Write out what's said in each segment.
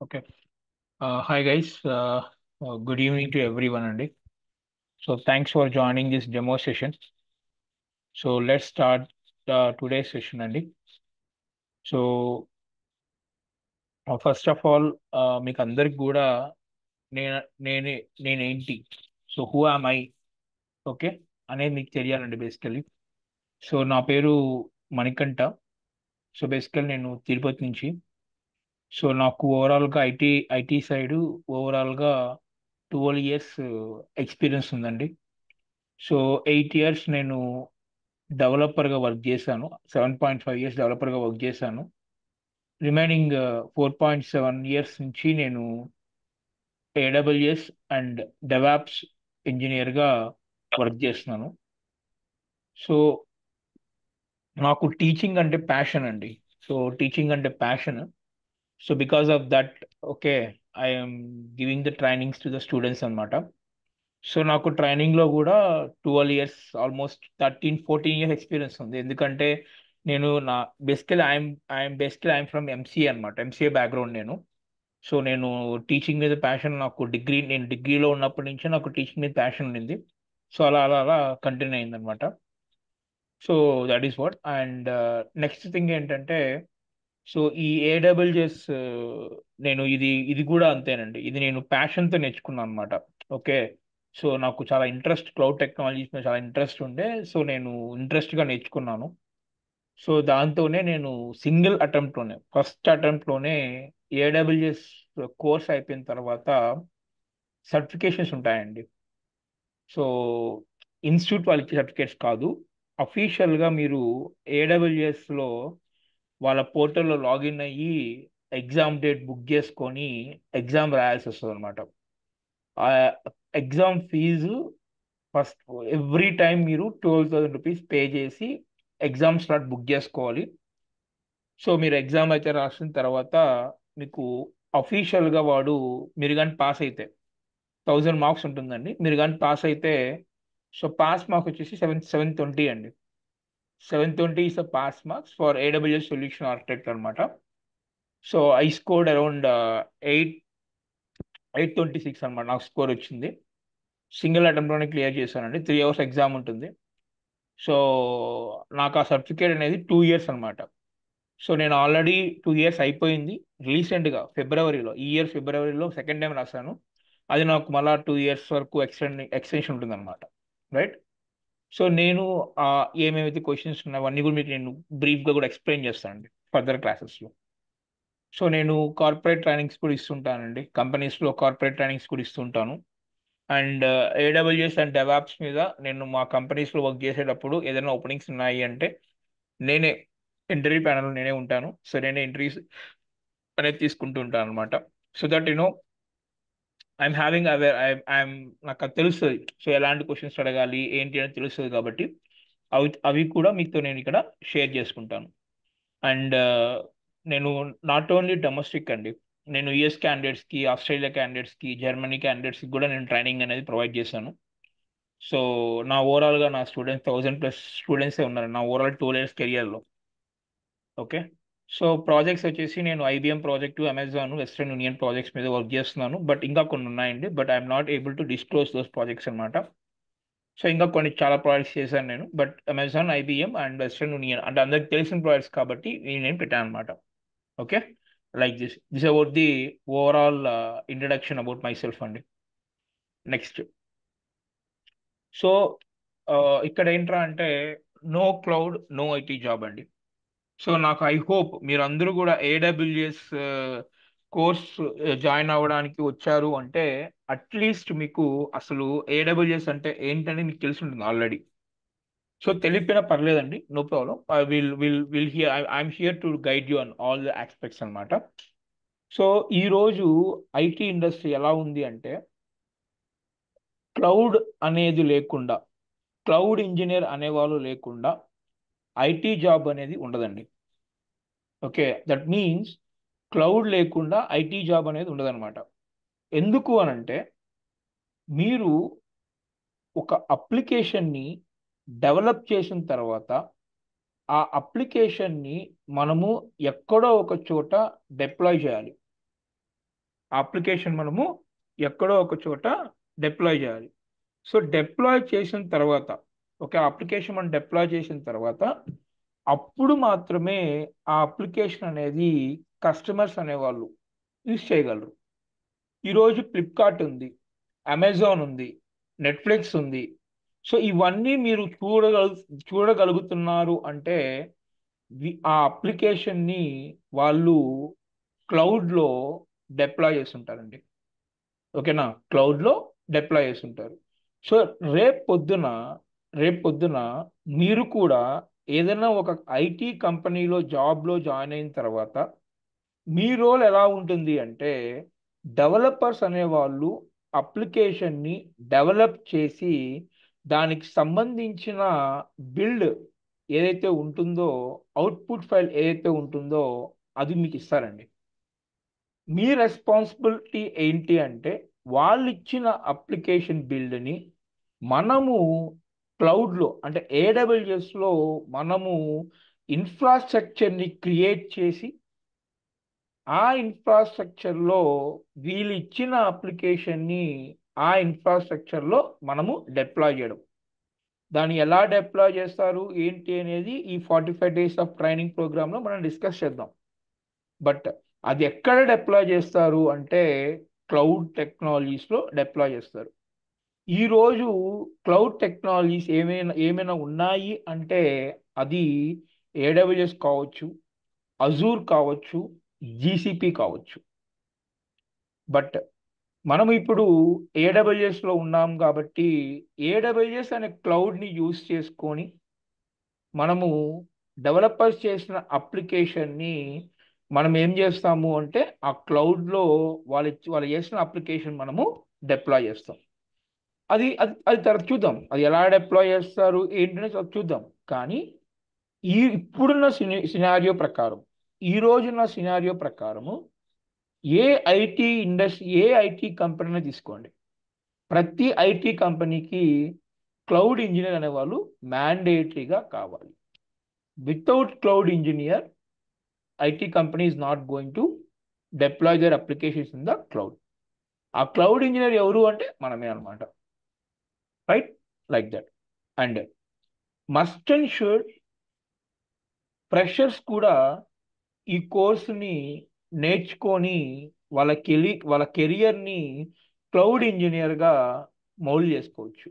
Okay. Uh, hi guys. Uh, uh, good evening to everyone, Andy. So thanks for joining this demo session. So let's start uh, today's session, Andy. So uh, first of all, uh, మీకు అందరికి కూడా నేను నేను నేనేంటి so who am I okay అనేది మీకు తెలియాలండి basically so నా పేరు మణికంఠ సో బేసికల్ నేను తిరుపతి నుంచి సో నాకు ఓవరాల్గా ఐటీ ఐటీ సైడ్ ఓవరాల్గా ట్వెల్వ్ ఇయర్స్ ఎక్స్పీరియన్స్ ఉందండి సో ఎయిట్ ఇయర్స్ నేను డెవలపర్గా వర్క్ చేశాను సెవెన్ పాయింట్ ఫైవ్ ఇయర్స్ డెవలపర్గా వర్క్ చేశాను remaining four point seven years నుంచి నేను ఏడబ్ల్యూఎస్ అండ్ డెవాప్స్ ఇంజనీర్గా వర్క్ చేస్తున్నాను సో నాకు టీచింగ్ అంటే ప్యాషన్ అండి సో టీచింగ్ అంటే passion so because of that okay I'm giving the trainings to the students అనమాట సో నాకు ట్రైనింగ్లో కూడా twelve years almost thirteen fourteen years experience ఉంది ఎందుకంటే నేను నా basically I'm I'm basically I'm from MCA అనమాట ఎంసీఏ బ్యాక్గ్రౌండ్ నేను సో నేను టీచింగ్ మీద ప్యాషన్ నాకు డిగ్రీ నేను డిగ్రీలో ఉన్నప్పటి నుంచి నాకు టీచింగ్ మీద ప్యాషన్ ఉండింది సో అలా అలా అలా కంటిన్యూ అయిందనమాట so that is what and next thing ఏంటంటే సో ఈ ఏడబ్ల్యూఎస్ నేను ఇది ఇది కూడా అంతేనండి ఇది నేను ప్యాషన్తో నేర్చుకున్నాను అనమాట ఓకే సో నాకు చాలా ఇంట్రెస్ట్ క్లౌడ్ టెక్నాలజీస్ మీద చాలా ఇంట్రెస్ట్ ఉండే సో నేను ఇంట్రెస్ట్గా నేర్చుకున్నాను సో దాంతోనే నేను సింగిల్ అటెంప్ట్లోనే ఫస్ట్ అటెంప్ట్లోనే ఏడబ్ల్యూఎస్ కోర్స్ అయిపోయిన తర్వాత సర్టిఫికేషన్స్ ఉంటాయండి సో ఇన్స్టిట్యూట్ వాళ్ళకి సర్టిఫికేట్స్ కాదు అఫీషియల్గా మీరు ఏడబ్ల్యూఎస్లో వాళ్ళ పోర్టల్లో లాగిన్ అయ్యి ఎగ్జామ్ డేట్ బుక్ చేసుకొని ఎగ్జామ్ రాయాల్సి వస్తుంది అనమాట ఆ exam fee first every time మీరు ట్వెల్వ్ థౌసండ్ రూపీస్ పే చేసి ఎగ్జామ్ స్లాట్ బుక్ చేసుకోవాలి సో మీరు ఎగ్జామ్ అయితే రాసిన తర్వాత మీకు అఫీషియల్గా వాడు మీరు కానీ పాస్ అయితే థౌజండ్ మార్క్స్ ఉంటుందండి మీరు కానీ పాస్ అయితే సో పాస్ మార్క్ వచ్చేసి సెవెన్ సెవెన్ ట్వంటీ అండి seven twenty is the pass marks for AWS solution architect అనమాట so I scored around eight eight twenty six అనమాట నాకు స్కోర్ వచ్చింది సింగిల్ అటెంప్ట్లోనే క్లియర్ చేశానండి త్రీ అవర్స్ ఎగ్జామ్ ఉంటుంది సో నాకు ఆ సర్టిఫికేట్ అనేది టూ ఇయర్స్ అనమాట సో నేను ఆల్రెడీ టూ ఇయర్స్ అయిపోయింది రీసెంట్గా ఫిబ్రవరిలో ఈ ఇయర్ ఫిబ్రవరిలో సెకండ్ టైం రాశాను అది నాకు మళ్ళీ టూ ఇయర్స్ వరకు ఎక్స్టెండ్ ఎక్స్టెన్షన్ ఉంటుంది అనమాట రైట్ సో నేను ఏమేమైతే క్వశ్చన్స్ ఉన్నాయో అవన్నీ కూడా మీకు నేను బ్రీఫ్గా కూడా ఎక్స్ప్లెయిన్ చేస్తానండి ఫర్దర్ క్లాసెస్లో సో నేను కార్పొరేట్ ట్రైనింగ్స్ కూడా ఇస్తుంటానండి కంపెనీస్లో కార్పొరేట్ ట్రైనింగ్స్ కూడా ఇస్తుంటాను అండ్ ఏడబ్ల్యూఎస్ అండ్ డెవాప్స్ మీద నేను మా కంపెనీస్లో వర్క్ చేసేటప్పుడు ఏదైనా ఓపెనింగ్స్ ఉన్నాయి అంటే నేనే ఇంటర్వ్యూ ప్యానల్ నేనే ఉంటాను సో నేనే ఇంటర్వ్యూస్ అనేది తీసుకుంటూ ఉంటాను అనమాట so that you know I'm having aware I'm నాకు అది తెలుస్తుంది సో ఎలాంటి క్వశ్చన్స్ అడగాలి ఏంటి అని తెలుస్తుంది కాబట్టి అవి అవి కూడా మీతో నేను ఇక్కడ షేర్ చేసుకుంటాను అండ్ నేను నాట్ ఓన్లీ డొమెస్టిక్ అండి నేను యుఎస్ క్యాండిడేట్స్కి ఆస్ట్రేలియా క్యాండిడేట్స్కి జర్మనీ క్యాండిడేట్స్కి కూడా నేను ట్రైనింగ్ అనేది ప్రొవైడ్ చేశాను సో నా ఓవరాల్గా నా స్టూడెంట్స్ థౌజండ్ ప్లస్ స్టూడెంట్సే ఉన్నారు నా ఓవరాల్ టూ ఇయర్స్ కెరియర్లో ఓకే సో ప్రాజెక్ట్స్ వచ్చేసి నేను IBM project Amazon Western Union projects మీద వర్క్ చేస్తున్నాను బట్ ఇంకా కొన్ని ఉన్నాయండి but I'm not able to disclose those projects అనమాట సో ఇంకా కొన్ని చాలా ప్రాజెక్ట్స్ చేశాను నేను but Amazon IBM and Western Union అంటే అందరికి తెలిసిన ప్రాజెక్ట్స్ కాబట్టి నేను పెట్టాను అనమాట okay like this this about the overall introduction about myself అండి నెక్స్ట్ సో ఇక్కడ ఏంట్రా అంటే no cloud no IT job అండి సో నాకు ఐ హోప్ మీరు అందరూ కూడా ఏడబ్ల్యూఎస్ కోర్స్ జాయిన్ అవ్వడానికి వచ్చారు అంటే అట్లీస్ట్ మీకు అసలు ఏడబ్ల్యూఎస్ అంటే ఏంటని మీకు తెలిసి ఉంటుంది ఆల్రెడీ సో తెలిపినా పర్లేదండి no problem I will will will here I'm here to guide you on all the aspects అనమాట సో ఈరోజు ఐటీ ఇండస్ట్రీ ఎలా ఉంది అంటే క్లౌడ్ అనేది లేకుండా క్లౌడ్ ఇంజనీర్ అనేవాళ్ళు లేకుండా ఐటీ జాబ్ అనేది ఉండదండి ఓకే దట్ మీన్స్ క్లౌడ్ లేకుండా ఐటీ జాబ్ అనేది ఉండదన్నమాట ఎందుకు అనంటే మీరు ఒక అప్లికేషన్ని డెవలప్ చేసిన తర్వాత ఆ అప్లికేషన్ని మనము ఎక్కడో ఒక చోట డిప్లాయ్ చేయాలి ఆ అప్లికేషన్ మనము ఎక్కడో ఒక చోట డిప్లాయ్ చేయాలి సో డిప్లాయ్ చేసిన తర్వాత ఒక అప్లికేషన్ మనం డిప్లాయ్ చేసిన తర్వాత అప్పుడు మాత్రమే ఆ అప్లికేషన్ అనేది కస్టమర్స్ అనేవాళ్ళు యూజ్ చేయగలరు ఈరోజు ఫ్లిప్కార్ట్ ఉంది అమెజాన్ ఉంది నెట్ఫ్లిక్స్ ఉంది సో ఇవన్నీ మీరు చూడగలు చూడగలుగుతున్నారు అంటే వి- ఆ అప్లికేషన్ని వాళ్ళు క్లౌడ్లో డిప్లాయ్ చేస్తుంటారండి ఓకేనా క్లౌడ్లో డిప్లాయ్ చేస్తుంటారు సో రేపు పొద్దున రేపు పొద్దున మీరు కూడా ఏదైనా ఒక ఐటీ కంపెనీలో జాబ్లో జాయిన్ అయిన తర్వాత మీ రోల్ ఎలా ఉంటుంది అంటే డెవలపర్స్ అనేవాళ్ళు అప్లికేషన్ని డెవలప్ చేసి దానికి సంబంధించిన బిల్డ్ ఏదైతే ఉంటుందో అవుట్పుట్ ఫైల్ ఏదైతే ఉంటుందో అది మీకు ఇస్తారండి మీ రెస్పాన్సిబిలిటీ ఏంటి అంటే వాళ్ళు ఇచ్చిన అప్లికేషన్ బిల్డ్ని మనము క్లౌడ్లో అంటే ఏడబ్ల్యూఎస్లో మనము ఇన్ఫ్రాస్ట్రక్చర్ని క్రియేట్ చేసి ఆ ఇన్ఫ్రాస్ట్రక్చర్లో వీళ్ళు ఇచ్చిన అప్లికేషన్ని ఆ ఇన్ఫ్రాస్ట్రక్చర్లో మనము డిప్లాయ్ చేయడం దాన్ని ఎలా డిప్లాయ్ చేస్తారు ఏంటి అనేది ఈ forty five days of training ప్రోగ్రాంలో మనం డిస్కస్ చేద్దాం బట్ అది ఎక్కడ డిప్లాయ్ చేస్తారు అంటే క్లౌడ్ టెక్నాలజీస్లో డిప్లాయ్ చేస్తారు ఈరోజు క్లౌడ్ టెక్నాలజీస్ ఏమైనా ఏమైనా ఉన్నాయి అంటే అది ఏడబ్ల్యూఎస్ కావచ్చు అజూర్ కావచ్చు జీసీపీ కావచ్చు బట్ మనం ఇప్పుడు ఏడబ్ల్యూఎస్లో ఉన్నాం కాబట్టి ఏడబ్ల్యూఎస్ అనే క్లౌడ్ని యూస్ చేసుకొని మనము డెవలపర్స్ చేసిన అప్లికేషన్ని మనం ఏం చేస్తాము అంటే ఆ క్లౌడ్లో వాళ్ళు ఇచ్చి- వాళ్ళు చేసిన అప్లికేషన్ మనము డిప్లాయ్ చేస్తాం అది అది అది తర్వాత చూద్దాం అది ఎలా డిప్లాయ్ చేస్తారు ఏంటనే చూద్దాం కానీ ఈ ఇప్పుడున్న సిని సినారియో ప్రకారం ఈ రోజున్న సినారియో ప్రకారము ఏ ఐటీ ఇండస్ట్రీ ఏ ఐటీ కంపెనీని తీసుకోండి ప్రతి ఐటీ కంపెనీకి క్లౌడ్ ఇంజనీర్ అనేవాళ్ళు మ్యాండేటరీగా కావాలి without cloud engineer IT company is not going to deploy their applications in the cloud ఆ క్లౌడ్ ఇంజనీర్ ఎవరు అంటే మనమే అనమాట right like that and must and should freshers కూడా ఈ కోర్సుని నేర్చుకొని వాళ్ళ కెలి వాళ్ళ కెరియర్ని క్లౌడ్ ఇంజనీర్గా మౌల్డ్ చేసుకోవచ్చు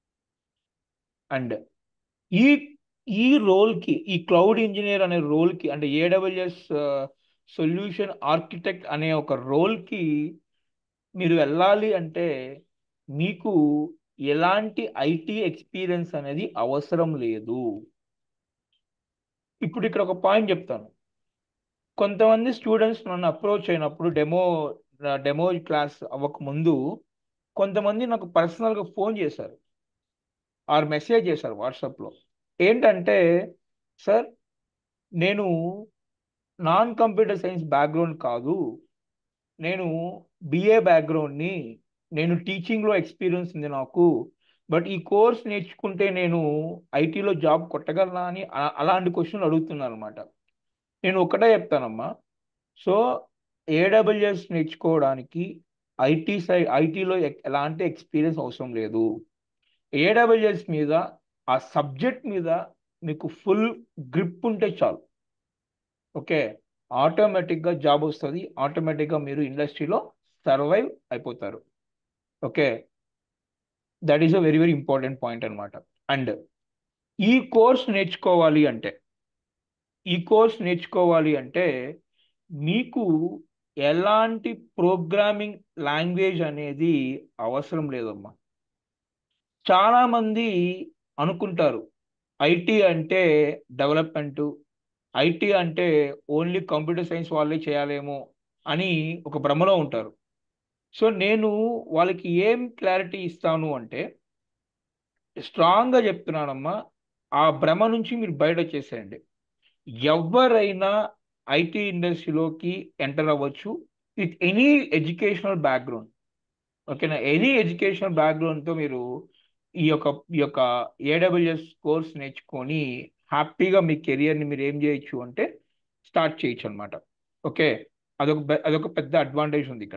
అండ్ ఈ ఈ రోల్కి ఈ క్లౌడ్ ఇంజనీర్ అనే రోల్కి అంటే ఏడబ్ల్యూఎస్ సొల్యూషన్ ఆర్కిటెక్ట్ అనే ఒక రోల్కి మీరు వెళ్ళాలి అంటే మీకు ఎలాంటి ఐటీ ఎక్స్పీరియన్స్ అనేది అవసరం లేదు ఇప్పుడు ఇక్కడ ఒక పాయింట్ చెప్తాను కొంతమంది స్టూడెంట్స్ నన్ను అప్రోచ్ అయినప్పుడు డెమో డెమో క్లాస్ అవ్వక ముందు కొంతమంది నాకు పర్సనల్గా ఫోన్ చేశారు ఆర్ మెసేజ్ చేశారు వాట్సాప్లో ఏంటంటే సార్ నేను నాన్ కంప్యూటర్ సైన్స్ బ్యాక్గ్రౌండ్ కాదు నేను బిఏ బ్యాక్గ్రౌండ్ని నేను టీచింగ్లో ఎక్స్పీరియన్స్ ఉంది నాకు బట్ ఈ కోర్స్ నేర్చుకుంటే నేను ఐటీలో జాబ్ కొట్టగలనా అని అ- అలాంటి క్వశ్చన్లు అడుగుతున్నాను అనమాట నేను ఒకటే చెప్తానమ్మా సో ఏడబ్ల్యూఎస్ నేర్చుకోవడానికి ఐటీ సై ఐటీలో ఎలాంటి ఎక్స్పీరియన్స్ అవసరం లేదు ఏడబ్ల్యూఎస్ మీద ఆ సబ్జెక్ట్ మీద మీకు ఫుల్ గ్రిప్ ఉంటే చాలు ఓకే ఆటోమేటిక్గా జాబ్ వస్తుంది ఆటోమేటిక్గా మీరు ఇండస్ట్రీలో సర్వైవ్ అయిపోతారు okay that is a very very important point అనమాట అండ్ ఈ కోర్స్ నేర్చుకోవాలి అంటే ఈ కోర్స్ నేర్చుకోవాలి అంటే మీకు ఎలాంటి ప్రోగ్రామింగ్ లాంగ్వేజ్ అనేది అవసరం లేదమ్మా చాలామంది అనుకుంటారు ఐటీ అంటే డెవలప్మెంట్ ఐటీ అంటే ఓన్లీ కంప్యూటర్ సైన్స్ వాళ్ళే చేయాలేమో అని ఒక భ్రమలో ఉంటారు సో నేను వాళ్ళకి ఏం క్లారిటీ ఇస్తాను అంటే స్ట్రాంగ్గా చెప్తున్నానమ్మా ఆ భ్రమ నుంచి మీరు బయట వచ్చేసేయండి ఎవరైనా ఐటీ ఇండస్ట్రీలోకి ఎంటర్ అవ్వచ్చు విత్ ఎనీ ఎడ్యుకేషనల్ బ్యాక్గ్రౌండ్ ఓకేనా ఎనీ ఎడ్యుకేషనల్ బ్యాక్గ్రౌండ్తో మీరు ఈ యొక్క ఈ యొక్క ఏడబ్ల్యూఎస్ కోర్స్ నేర్చుకొని హ్యాపీగా మీ కెరియర్ని మీరు ఏం చేయొచ్చు అంటే స్టార్ట్ చేయొచ్చు అనమాట ఓకే అదొక బె- అదొక పెద్ద అడ్వాంటేజ్ ఉంది ఇక్కడ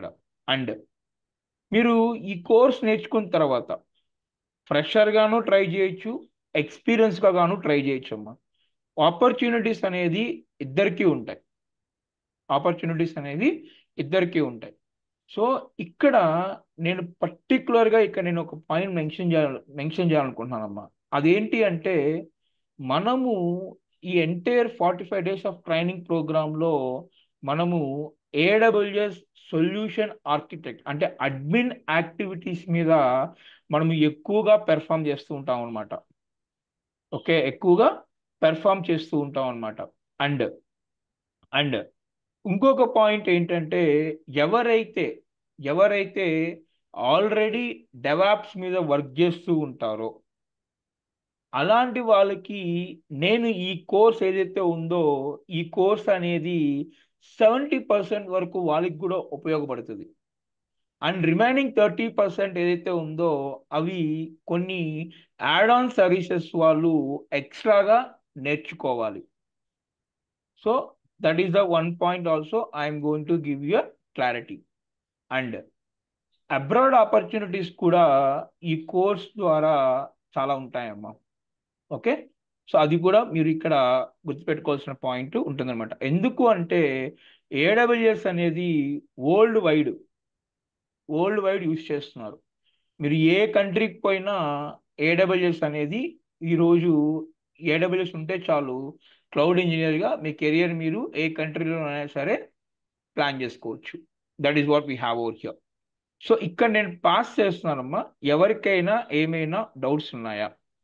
అండ్ మీరు ఈ కోర్స్ నేర్చుకున్న తర్వాత ఫ్రెషర్ గాను ట్రై చేయొచ్చు ఎక్స్పీరియన్స్ గా గాను ట్రై చేయొచ్చు అమ్మా ఆపర్చునిటీస్ అనేది ఇద్దరికీ ఉంటాయి ఆపర్చునిటీస్ అనేది ఇద్దరికీ ఉంటాయి సో ఇక్కడ నేను పర్టికులర్గా ఇక్కడ నేను ఒక పాయింట్ మెన్షన్ చేయాలి మెన్షన్ చేయాలనుకుంటున్నానమ్మా అదేంటి అంటే మనము ఈ entire forty five days of training ప్రోగ్రాంలో మనము ఏడబ్ల్యూఎస్ సొల్యూషన్ ఆర్కిటెక్ట్ అంటే అడ్మిన్ యాక్టివిటీస్ మీద మనము ఎక్కువగా పెర్ఫామ్ చేస్తూ ఉంటాం అనమాట ఓకే ఎక్కువగా పెర్ఫామ్ చేస్తూ ఉంటాం అనమాట అండ్ అండ్ ఇంకొక పాయింట్ ఏంటంటే ఎవరైతే ఎవరైతే ఆల్రెడీ డెవాప్స్ మీద వర్క్ చేస్తూ ఉంటారో అలాంటి వాళ్ళకి నేను ఈ కోర్స్ ఏదైతే ఉందో ఈ కోర్స్ అనేది సెవెంటీ పర్సెంట్ వరకు వాళ్ళకి కూడా ఉపయోగపడుతుంది అండ్ రిమైనింగ్ థర్టీ పర్సెంట్ ఏదైతే ఉందో అవి కొన్ని యాడ్ ఆన్ సర్వీసెస్ వాళ్ళు ఎక్స్ట్రాగా నేర్చుకోవాలి so that is the one point also I'm going to give you clarity and abroad opportunities కూడా ఈ కోర్స్ ద్వారా చాలా ఉంటాయమ్మా ఓకే సో అది కూడా మీరు ఇక్కడ గుర్తుపెట్టుకోవాల్సిన పాయింట్ ఉంటుందన్నమాట ఎందుకు అంటే ఏడబ్ల్యూఎస్ అనేది worldwide worldwide use చేస్తున్నారు మీరు ఏ కంట్రీకి పోయినా ఏడబ్ల్యూఎస్ అనేది ఈరోజు ఏడబ్ల్యూఎస్ ఉంటే చాలు క్లౌడ్ ఇంజనీర్గా మీ కెరియర్ మీరు ఏ కంట్రీలో అయినా సరే ప్లాన్ చేసుకోవచ్చు that is what we have over here so ఇక్కడ నేను పాస్ చేస్తున్నానమ్మా ఎవరికైనా ఏమైనా డౌట్స్ ఉన్నాయా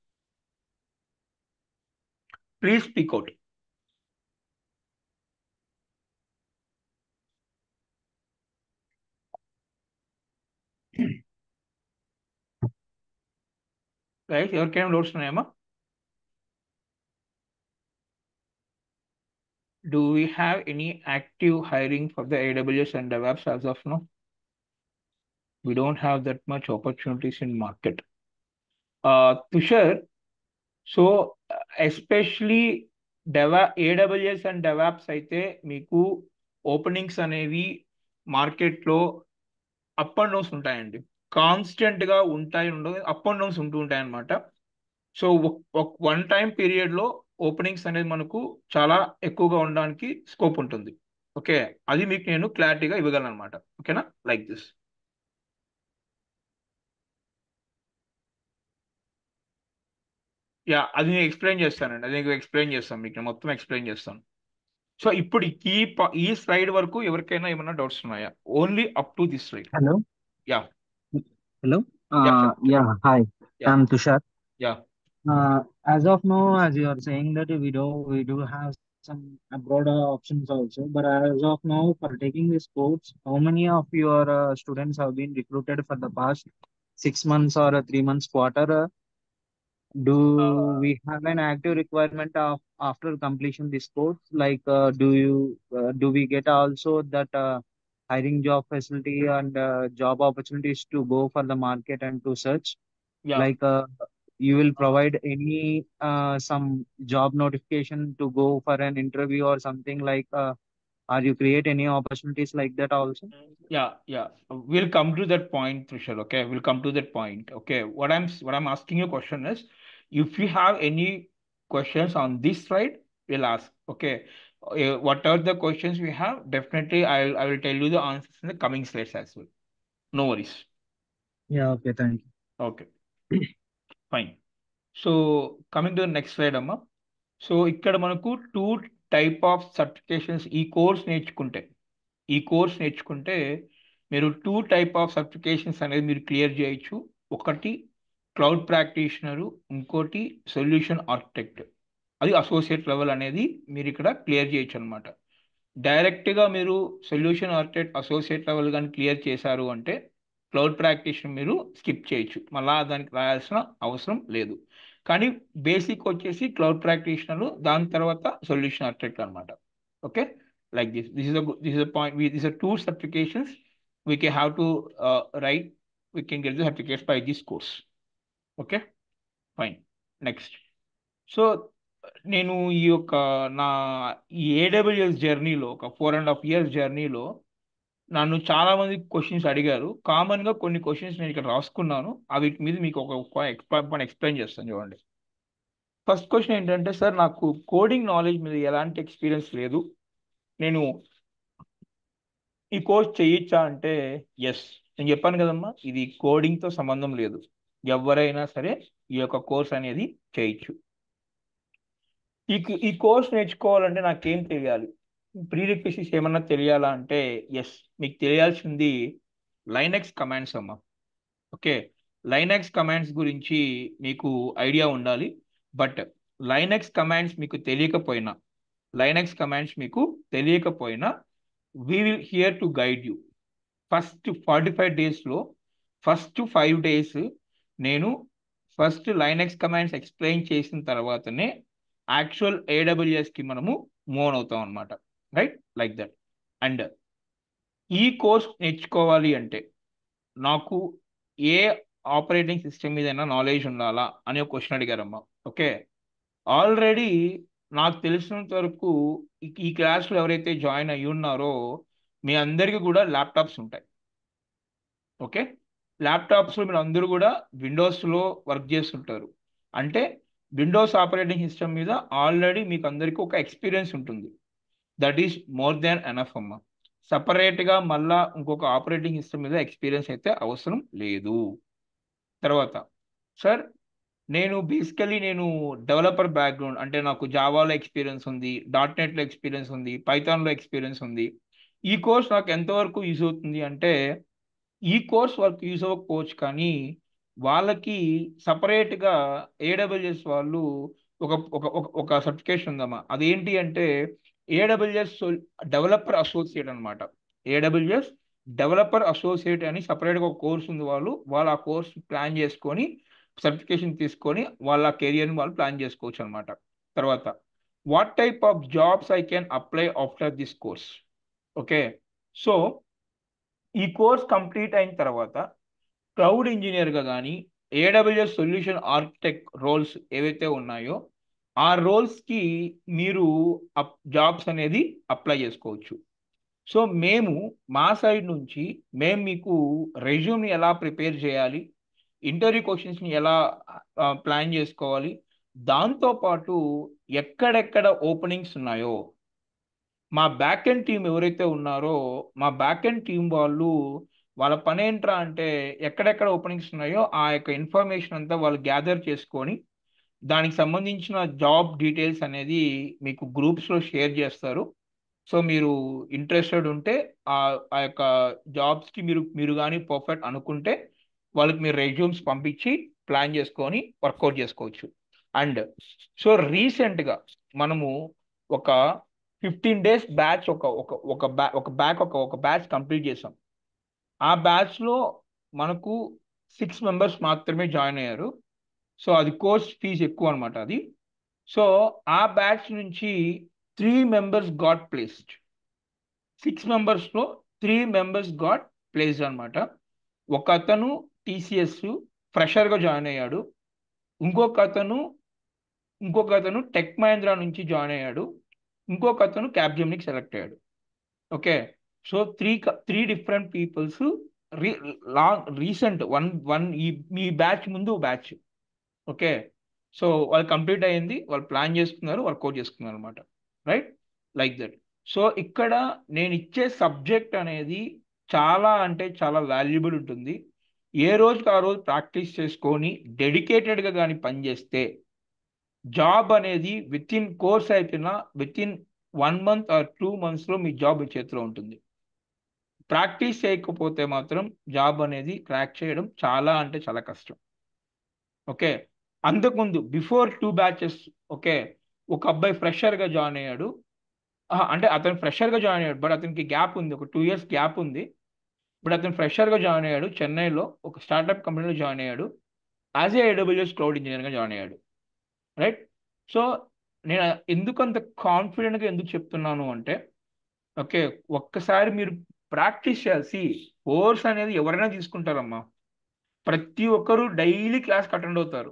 ప్లీజ్ స్పీక్ అవుట్ గైస్ ఎవరికైనా డౌట్స్ ఉన్నాయమ్మా Do we have any active hiring for the AWS and DevOps as of now? We don't have that much opportunities in market. Uh, Tushar, so uh, especially డెవా AWS and DevOps అయితే మీకు openings అనేవి మార్కెట్లో up and downs ఉంటాయండి కాన్స్టెంట్గా ఉంటాయి ఉండవు up and downs ఉంటూ ఉంటాయి అనమాట సో వన్ టైం పీరియడ్లో ఓపెనింగ్స్ అనేది మనకు చాలా ఎక్కువగా ఉండడానికి స్కోప్ ఉంటుంది ఓకే అది మీకు నేను క్లారిటీగా ఇవ్వగలను అనమాట ఓకేనా లైక్ దిస్ యా అది నేను ఎక్స్ప్లెయిన్ చేస్తానండి అది నేను ఎక్స్ప్లెయిన్ చేస్తాను మీకు నేను మొత్తం ఎక్స్ప్లెయిన్ చేస్తాను సో ఇప్పుడు ఈ ప- ఈ స్లైడ్ వరకు ఎవరికైనా ఏమైనా డౌట్స్ ఉన్నాయా only up to this slide Hello. Yeah. Hello. Yeah, Uh, sure. yeah. Hi. Yeah. I'm Tushar. Yeah. Uh, as of now, as you are saying that we do we do have some abroad uh, options also, but as of now, for taking this course, how many of your uh, students have been recruited for the past six months or uh, three months quarter? Uh, do we have an active requirement of after completion this course? Like, uh, do you uh, do we get also that uh, hiring job facility and uh, job opportunities to go for the market and to search? Yeah. Like, uh, you will provide any uh, some job notification to go for an interview or something like, uh, or you create any opportunities like that also? Yeah, yeah. We'll come to that point, Trishal. Okay, we'll come to that point. Okay, what I'm what I'm asking you question is, if you have any questions on this slide, we'll ask. Okay, uh, what are the questions we have? Definitely, I'll I will tell you the answers in the coming slides as well. No worries. Yeah, okay, thank you. Okay, fine. So coming to next slide అమ్మా so ఇక్కడ మనకు two type of certifications ఈ course నేర్చుకుంటే ఈ course నేర్చుకుంటే మీరు two type of certifications అనేది మీరు క్లియర్ చేయొచ్చు ఒకటి క్లౌడ్ ప్రాక్టీషనరు ఇంకోటి సొల్యూషన్ ఆర్కిటెక్ట్ అది అసోసియేట్ లెవెల్ అనేది మీరు ఇక్కడ క్లియర్ చేయొచ్చు అనమాట డైరెక్ట్గా మీరు సొల్యూషన్ ఆర్కిటెక్ట్ అసోసియేట్ లెవెల్ కానీ క్లియర్ చేశారు అంటే క్లౌడ్ ప్రాక్టీషన్ మీరు స్కిప్ చేయొచ్చు మళ్ళా దానికి రాయాల్సిన అవసరం లేదు కానీ బేసిక్ వచ్చేసి క్లౌడ్ ప్రాక్టీషనర్ దాని తర్వాత సొల్యూషన్ ఆర్కిటెక్ట్ అనమాట okay like this. This is a good, this is a point. We these are two certifications we can have to uh, write. We can get the certificates by this course. Okay, fine. Next. So నేను ఈ యొక్క నా ఈ AWS జర్నీలో ఒక four and half years జర్నీలో నన్ను చాలా మంది క్వశ్చన్స్ అడిగారు కామన్ గా కొన్ని క్వశ్చన్స్ నేను ఇక్కడ రాసుకున్నాను అవి మీద మీకు ఒక ఎక్స్ప్లెయిన్ ఎక్స్ప్లెయిన్ చేస్తాను చూడండి ఫస్ట్ క్వశ్చన్ ఏంటంటే సార్ నాకు కోడింగ్ నాలెడ్జ్ మీద ఎలాంటి ఎక్స్పీరియన్స్ లేదు నేను ఈ కోర్స్ చేయొచ్చా అంటే ఎస్ నేను చెప్పాను కదమ్మా ఇది కోడింగ్ తో సంబంధం లేదు ఎవరైనా సరే ఈ యొక్క కోర్స్ అనేది చేయొచ్చు ఈ ఈ కోర్స్ నేర్చుకోవాలంటే నాకేం తెలియాలి ప్రీ రిక్వెసిస్ ఏమన్నా తెలియాలా అంటే ఎస్ మీకు తెలియాల్సింది లైనెక్స్ కమాండ్స్ అమ్మా ఓకే లైనెక్స్ కమాండ్స్ గురించి మీకు ఐడియా ఉండాలి బట్ లైనెక్స్ కమాండ్స్ మీకు తెలియకపోయినా లైనెక్స్ కమాండ్స్ మీకు తెలియకపోయినా we will here to guide you first forty five డేస్లో ఫస్ట్ ఫైవ్ డేస్ నేను ఫస్ట్ లైనెక్స్ కమాండ్స్ ఎక్స్ప్లెయిన్ చేసిన తర్వాతనే యాక్చువల్ ఏడబ్ల్యూఎస్కి మనము మూవ్ అవుతాం అనమాట రైట్ లైక్ దట్ అండ్ ఈ కోర్స్ నేర్చుకోవాలి అంటే నాకు ఏ ఆపరేటింగ్ సిస్టమ్ మీదైనా నాలెడ్జ్ ఉండాలా అనే ఒక క్వశ్చన్ అడిగారమ్మా ఓకే ఆల్రెడీ నాకు తెలిసినంత వరకు ఈ క్లాస్లో ఎవరైతే జాయిన్ అయ్యి ఉన్నారో మీ అందరికీ కూడా ల్యాప్టాప్స్ ఉంటాయి ఓకే ల్యాప్టాప్స్లో మీరు అందరూ కూడా విండోస్లో వర్క్ చేస్తుంటారు అంటే విండోస్ ఆపరేటింగ్ సిస్టమ్ మీద ఆల్రెడీ మీకు అందరికీ ఒక ఎక్స్పీరియన్స్ ఉంటుంది that is more than enough అమ్మ సపరేట్గా మళ్ళా ఇంకొక ఆపరేటింగ్ సిస్టమ్ మీద ఎక్స్పీరియన్స్ అయితే అవసరం లేదు తర్వాత సార్ నేను బేసికలీ నేను డెవలపర్ బ్యాక్గ్రౌండ్ అంటే నాకు జావాలో ఎక్స్పీరియన్స్ ఉంది డాట్ నెట్లో ఎక్స్పీరియన్స్ ఉంది పైథాన్లో ఎక్స్పీరియన్స్ ఉంది ఈ కోర్స్ నాకు ఎంతవరకు యూజ్ అవుతుంది అంటే ఈ కోర్స్ వర్క్ యూజ్ అవ్వకపోవచ్చు కానీ వాళ్ళకి సపరేట్గా ఏడబ్ల్యూఎస్ వాళ్ళు ఒక ఒక ఒక సర్టిఫికేషన్ ఉందమ్మా అదేంటి అంటే ఏడబ్ల్యూఎస్ డెవలపర్ అసోసియేట్ అనమాట ఏడబ్ల్యూఎస్ డెవలపర్ అసోసియేట్ అని సపరేట్గా ఒక కోర్స్ ఉంది వాళ్ళు వాళ్ళు ఆ కోర్స్ ప్లాన్ చేసుకొని సర్టిఫికేషన్ తీసుకొని వాళ్ళ కెరియర్ని వాళ్ళు ప్లాన్ చేసుకోవచ్చు అనమాట తర్వాత what type of jobs I can apply after this course okay so ఈ కోర్స్ కంప్లీట్ అయిన తర్వాత క్లౌడ్ ఇంజనీర్గా కానీ ఏడబ్ల్యూఎస్ సొల్యూషన్ ఆర్కిటెక్ట్ రోల్స్ ఏవైతే ఉన్నాయో ఆ రోల్స్కి మీరు జాబ్స్ అనేది అప్లై చేసుకోవచ్చు సో మేము మా సైడ్ నుంచి మేము మీకు రెజ్యూమ్ని ఎలా ప్రిపేర్ చేయాలి ఇంటర్వ్యూ క్వశ్చన్స్ని ఎలా ప్లాన్ చేసుకోవాలి దాంతోపాటు ఎక్కడెక్కడ ఓపెనింగ్స్ ఉన్నాయో మా బ్యాక్ ఎండ్ టీం ఎవరైతే ఉన్నారో మా బ్యాక్ ఎండ్ టీం వాళ్ళు వాళ్ళ పని ఏంట్రా అంటే ఎక్కడెక్కడ ఓపెనింగ్స్ ఉన్నాయో ఆ యొక్క ఇన్ఫర్మేషన్ అంతా వాళ్ళు గ్యాదర్ చేసుకొని దానికి సంబంధించిన జాబ్ డీటెయిల్స్ అనేది మీకు గ్రూప్స్లో షేర్ చేస్తారు సో మీరు ఇంట్రెస్టెడ్ ఉంటే ఆ ఆ యొక్క జాబ్స్కి మీరు మీరు కానీ పర్ఫెక్ట్ అనుకుంటే వాళ్ళకి మీరు రెజ్యూమ్స్ పంపించి ప్లాన్ చేసుకొని వర్కౌట్ చేసుకోవచ్చు అండ్ సో రీసెంట్గా మనము ఒక ఫిఫ్టీన్ డేస్ బ్యాచ్ ఒక ఒక ఒక బ్యా ఒక బ్యాక్ ఒక ఒక బ్యాచ్ కంప్లీట్ చేసాం ఆ బ్యాచ్లో మనకు సిక్స్ మెంబర్స్ మాత్రమే జాయిన్ అయ్యారు సో అది కోర్స్ ఫీజు ఎక్కువ అనమాట అది సో ఆ బ్యాచ్ నుంచి three members got placed six మెంబర్స్లో త్రీ మెంబర్స్ గాట్ ప్లేస్డ్ అనమాట ఒక అతను టీసీఎస్ ఫ్రెషర్గా జాయిన్ అయ్యాడు ఇంకొక అతను ఇంకొక అతను టెక్ మహేంద్ర నుంచి జాయిన్ అయ్యాడు ఇంకొక అతను క్యాబ్జెమ్నికి సెలెక్ట్ అయ్యాడు okay so three three different peoples రీ లాంగ్ రీసెంట్ వన్ వన్ ఈ మీ బ్యాచ్ ముందు బ్యాచ్ ఓకే సో వాళ్ళు కంప్లీట్ అయ్యింది వాళ్ళు ప్లాన్ చేసుకున్నారు వర్కౌట్ చేసుకున్నారు అనమాట రైట్ లైక్ దట్ సో ఇక్కడ నేను ఇచ్చే సబ్జెక్ట్ అనేది చాలా అంటే చాలా వాల్యుబుల్ ఉంటుంది ఏ రోజుకి ఆ రోజు ప్రాక్టీస్ చేసుకొని డెడికేటెడ్గా కానీ పనిచేస్తే జాబ్ అనేది విత్ ఇన్ కోర్స్ అయిపోయినా within one month or two మంత్స్లో మీ జాబ్ మీ చేతిలో ఉంటుంది ప్రాక్టీస్ చేయకపోతే మాత్రం జాబ్ అనేది క్రాక్ చేయడం చాలా అంటే చాలా కష్టం ఓకే అంతకుముందు బిఫోర్ టూ బ్యాచెస్ ఓకే ఒక అబ్బాయి ఫ్రెషర్గా జాయిన్ అయ్యాడు అంటే అతను ఫ్రెషర్గా జాయిన్ అయ్యాడు బట్ అతనికి గ్యాప్ ఉంది ఒక టూ ఇయర్స్ గ్యాప్ ఉంది బట్ అతను ఫ్రెషర్గా జాయిన్ అయ్యాడు చెన్నైలో ఒక స్టార్టప్ కంపెనీలో జాయిన్ అయ్యాడు యాజ్ ఏ ఏడబ్ల్యూఎస్ క్లౌడ్ ఇంజనీర్గా జాయిన్ అయ్యాడు రైట్ సో నేను ఎందుకు అంత కాన్ఫిడెంట్గా ఎందుకు చెప్తున్నాను అంటే ఓకే ఒక్కసారి మీరు ప్రాక్టీస్ చేయాల్సి కోర్స్ అనేది ఎవరైనా తీసుకుంటారమ్మా ప్రతి ఒక్కరు డైలీ క్లాస్కి అటెండ్ అవుతారు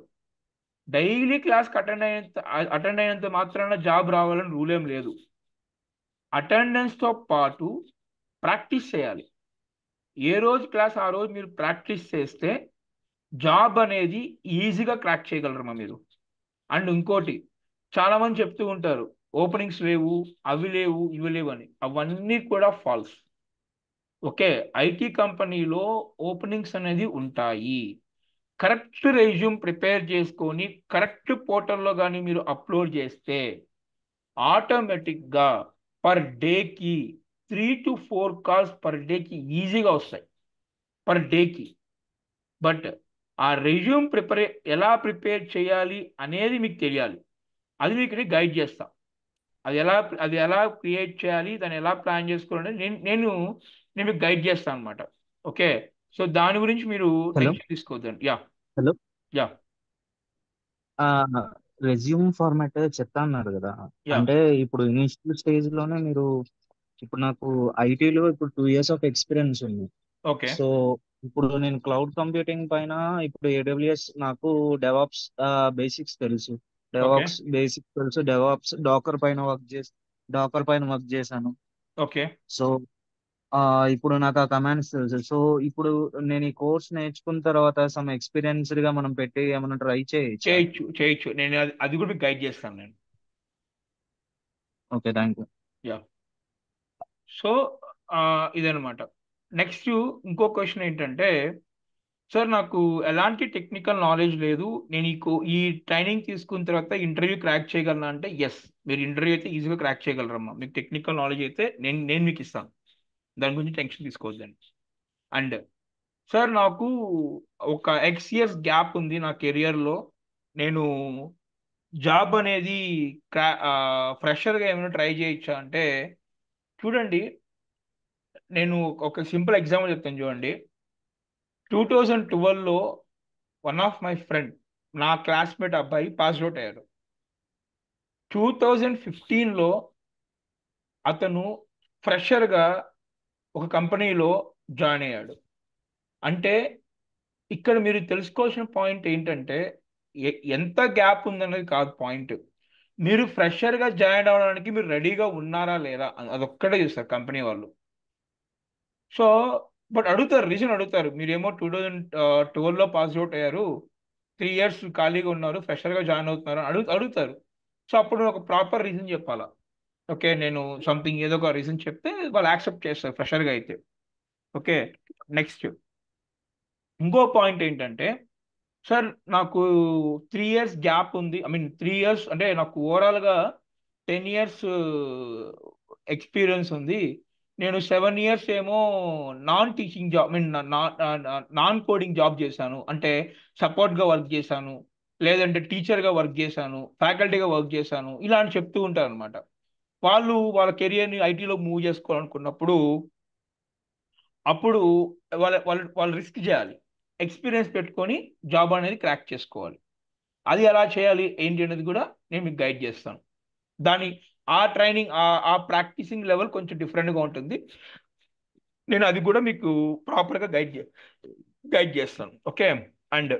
డైలీ క్లాస్కి అటెండ్ అయినంత అటెండ్ అయినంత మాత్రాన జాబ్ రావాలని రూల్ ఏం లేదు అటెండెన్స్తో పాటు ప్రాక్టీస్ చేయాలి ఏ రోజు క్లాస్ ఆ రోజు మీరు ప్రాక్టీస్ చేస్తే జాబ్ అనేది ఈజీగా క్రాక్ చేయగలరమ్మా మీరు అండ్ ఇంకోటి చాలా మంది చెప్తూ ఉంటారు ఓపెనింగ్స్ లేవు అవి లేవు ఇవి లేవు అని అవన్నీ కూడా ఫాల్స్ ఓకే ఐటీ కంపెనీలో ఓపెనింగ్స్ అనేది ఉంటాయి కరెక్ట్ రెజ్యూమ్ ప్రిపేర్ చేసుకొని కరెక్ట్ పోర్టల్లో కానీ మీరు అప్లోడ్ చేస్తే ఆటోమేటిక్గా పర్ డేకి three to four calls per డేకి ఈజీగా వస్తాయి పర్ డేకి బట్ ఆ రెజ్యూమ్ ప్రిపేర్ ఎలా ప్రిపేర్ చేయాలి అనేది మీకు తెలియాలి అది మీకు నేను గైడ్ చేస్తా అది ఎలా అది ఎలా క్రియేట్ చేయాలి దాన్ని ఎలా ప్లాన్ చేసుకోవాలని నేను నేను నేను మీకు గైడ్ చేస్తాను అనమాట ఓకే సో దాని గురించి మీరు హలో టెన్షన్ తీసుకోవద్దండి yeah hello yeah resume format చెప్తా అన్నారు కదా యా అంటే ఇప్పుడు ఇనిషియల్ స్టేజ్ లోనే మీరు ఇప్పుడు నాకు ఐటీలో ఇప్పుడు టూ ఇయర్స్ ఆఫ్ ఎక్స్పీరియన్స్ ఉంది ఓకే సో ఇప్పుడు నేను క్లౌడ్ కంప్యూటింగ్ పైన ఇప్పుడు ఏడబ్ల్యూఎస్ నాకు డెవాప్స్ బేసిక్స్ తెలుసు ఓకే డెవాప్స్ బేసిక్స్ తెలుసు డెవాప్స్ డాకర్ పైన వర్క్ చేసి డాకర్ పైన వర్క్ చేశాను ఓకే సో ఆ ఇప్పుడు నాకు ఆ కమాండ్స్ తెలుసు సో ఇప్పుడు నేను ఈ కోర్స్ నేర్చుకున్న తర్వాత సమ్ ఎక్స్పీరియన్స్డ్ గా మనం పెట్టి ఏమైనా ట్రై చేయొచ్చా చేయొచ్చు చేయొచ్చు నేను అది అది కూడా మీకు గైడ్ చేస్తాను నేను okay thank you yeah so ఇదనమాట నెక్స్ట్ ఇంకో క్వశ్చన్ ఏంటంటే సార్ నాకు ఎలాంటి టెక్నికల్ నాలెడ్జ్ లేదు నేను ఈ కో- ఈ ట్రైనింగ్ తీసుకున్న తర్వాత ఇంటర్వ్యూ క్రాక్ చేయగలనా అంటే ఎస్ మీరు ఇంటర్వ్యూ అయితే ఈజీగా క్రాక్ చేయగలరమ్మా మీకు టెక్నికల్ నాలెడ్జ్ అయితే నేను నేను మీకు ఇస్తాను దాని గురించి టెన్షన్ తీసుకోవద్దండి అండ్ సార్ నాకు ఒక ఎక్స్ ఇయర్స్ గ్యాప్ ఉంది నా కెరియర్లో నేను జాబ్ అనేది క్రా ఫ్రెషర్గా ఏమైనా ట్రై చేయొచ్చా అంటే చూడండి నేను ఒక సింపుల్ ఎగ్జాంపుల్ చెప్తాను చూడండి టూ థౌజండ్ ట్వెల్వ్లో వన్ ఆఫ్ మై ఫ్రెండ్ నా క్లాస్మేట్ అబ్బాయి పాస్ అవుట్ అయ్యాడు టూ థౌజండ్ ఫిఫ్టీన్లో అతను ఫ్రెషర్గా ఒక కంపెనీలో జాయిన్ అయ్యాడు అంటే ఇక్కడ మీరు తెలుసుకోవాల్సిన పాయింట్ ఏంటంటే ఎ- ఎంత గ్యాప్ ఉందన్నది కాదు పాయింట్ మీరు ఫ్రెషర్గా జాయిన్ అవ్వడానికి మీరు రెడీగా ఉన్నారా లేదా అ- అదొక్కటే చూస్తారు కంపెనీ వాళ్ళు సో బట్ అడుగుతారు రీజన్ అడుగుతారు మీరేమో టూ థౌజండ్ ట్వెల్వ్లో పాస్ అవుట్ అయ్యారు త్రీ ఇయర్స్ ఖాళీగా ఉన్నారు ఫ్రెషర్గా జాయిన్ అవుతున్నారు అని అడుగు అడుగుతారు సో అప్పుడు ఒక ప్రాపర్ రీజన్ చెప్పాలా ఓకే నేను సంథింగ్ ఏదో ఒక రీజన్ చెప్తే వాళ్ళు యాక్సెప్ట్ చేస్తారు ఫ్రెషర్గా అయితే ఓకే నెక్స్ట్ ఇంకో పాయింట్ ఏంటంటే సార్ నాకు త్రీ ఇయర్స్ గ్యాప్ ఉంది ఐ మీన్ త్రీ ఇయర్స్ అంటే నాకు ఓవరాల్గా టెన్ ఇయర్స్ ఎక్స్పీరియన్స్ ఉంది నేను సెవెన్ ఇయర్స్ ఏమో non teaching job I mean non coding job చేశాను అంటే సపోర్ట్గా వర్క్ చేశాను లేదంటే టీచర్గా వర్క్ చేశాను ఫ్యాకల్టీగా వర్క్ చేశాను ఇలా అని చెప్తూ ఉంటారు అనమాట వాళ్ళు వాళ్ళ కెరియర్ని ఐటీలో మూవ్ చేసుకోవాలనుకున్నప్పుడు అప్పుడు వాళ్ళ వాళ్ళు వాళ్ళు రిస్క్ చేయాలి ఎక్స్పీరియన్స్ పెట్టుకొని జాబ్ అనేది క్రాక్ చేసుకోవాలి అది ఎలా చేయాలి ఏంటి అనేది కూడా నేను మీకు గైడ్ చేస్తాను దాని ఆ ట్రైనింగ్ ఆ ఆ ప్రాక్టీసింగ్ లెవెల్ కొంచెం డిఫరెంట్గా ఉంటుంది నేను అది కూడా మీకు ప్రాపర్గా గైడ్ చే గైడ్ చేస్తాను ఓకే అండ్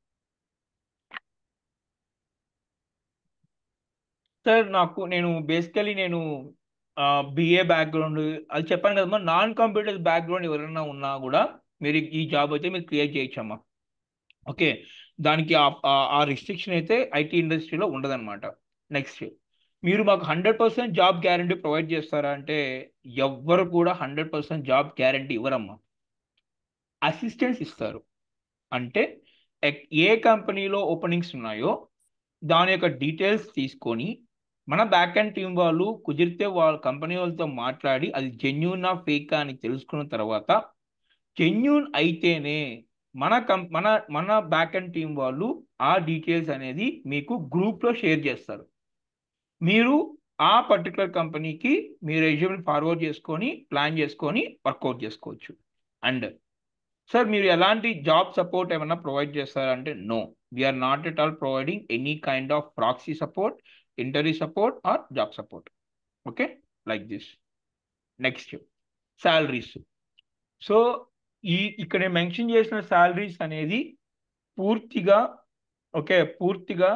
సార్ నాకు నేను బేసికలీ నేను బిఏ బ్యాక్గ్రౌండ్ అది చెప్పాను కదమ్మా నాన్ కంప్యూటర్ బ్యాక్గ్రౌండ్ ఎవరైనా ఉన్నా కూడా మీరు ఈ జాబ్ అయితే మీరు క్రియేట్ చేయొచ్చమ్మా ఓకే దానికి ఆ- ఆ- ఆ రిస్ట్రిక్షన్ అయితే ఐటీ ఇండస్ట్రీలో ఉండదన్నమాట నెక్స్ట్ మీరు మాకు hundred percent job guarantee provide చేస్తారా అంటే ఎవ్వరు కూడా హండ్రెడ్ పర్సెంట్ జాబ్ గ్యారంటీ ఇవ్వరమ్మా అసిస్టెన్స్ ఇస్తారు అంటే ఎక్- ఏ కంపెనీలో ఓపెనింగ్స్ ఉన్నాయో దాని యొక్క డీటెయిల్స్ తీసుకొని మన బ్యాక్ అండ్ టీం వాళ్ళు కుదిరితే వాళ్ళ కంపెనీ వాళ్ళతో మాట్లాడి అది జెన్యున్ ఫేక్ అని తెలుసుకున్న తర్వాత జెన్యున్ అయితేనే మన కం మన మన బ్యాక్ అండ్ టీం వాళ్ళు ఆ డీటెయిల్స్ అనేది మీకు గ్రూప్లో షేర్ చేస్తారు మీరు ఆ పర్టికులర్ కంపెనీకి మీ రెజ్యూమ్ ఫార్వర్డ్ చేసుకొని ప్లాన్ చేసుకొని వర్కౌట్ చేసుకోవచ్చు అండ్ సార్ మీరు ఎలాంటి జాబ్ సపోర్ట్ ఏమైనా ప్రొవైడ్ చేస్తారంటే no we are not at all providing any kind of proxy support interview support or job support okay like this next salaries so ఈ ఇక్కడ నేను మెన్షన్ చేసిన శాలరీస్ అనేది పూర్తిగా ఓకే పూర్తిగా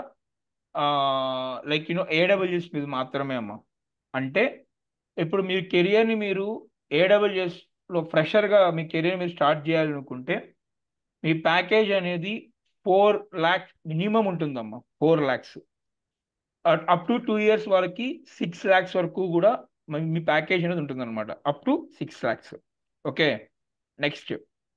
లైక్ యూనో ఏడబ్ల్యూఎస్ మీద మాత్రమే అమ్మా అంటే ఇప్పుడు మీరు కెరియర్ని మీరు ఏడబ్ల్యూఎస్లో ఫ్రెషర్గా మీ కెరీర్ మీరు స్టార్ట్ చేయాలనుకుంటే మీ ప్యాకేజ్ అనేది ఫోర్ ల్యాక్స్ మినిమం ఉంటుందమ్మా four lakhs up to two years వరకు సిక్స్ ల్యాక్స్ వరకు కూడా మీ- మీ ప్యాకేజ్ అనేది ఉంటుంది అనమాట up to six lakhs okay next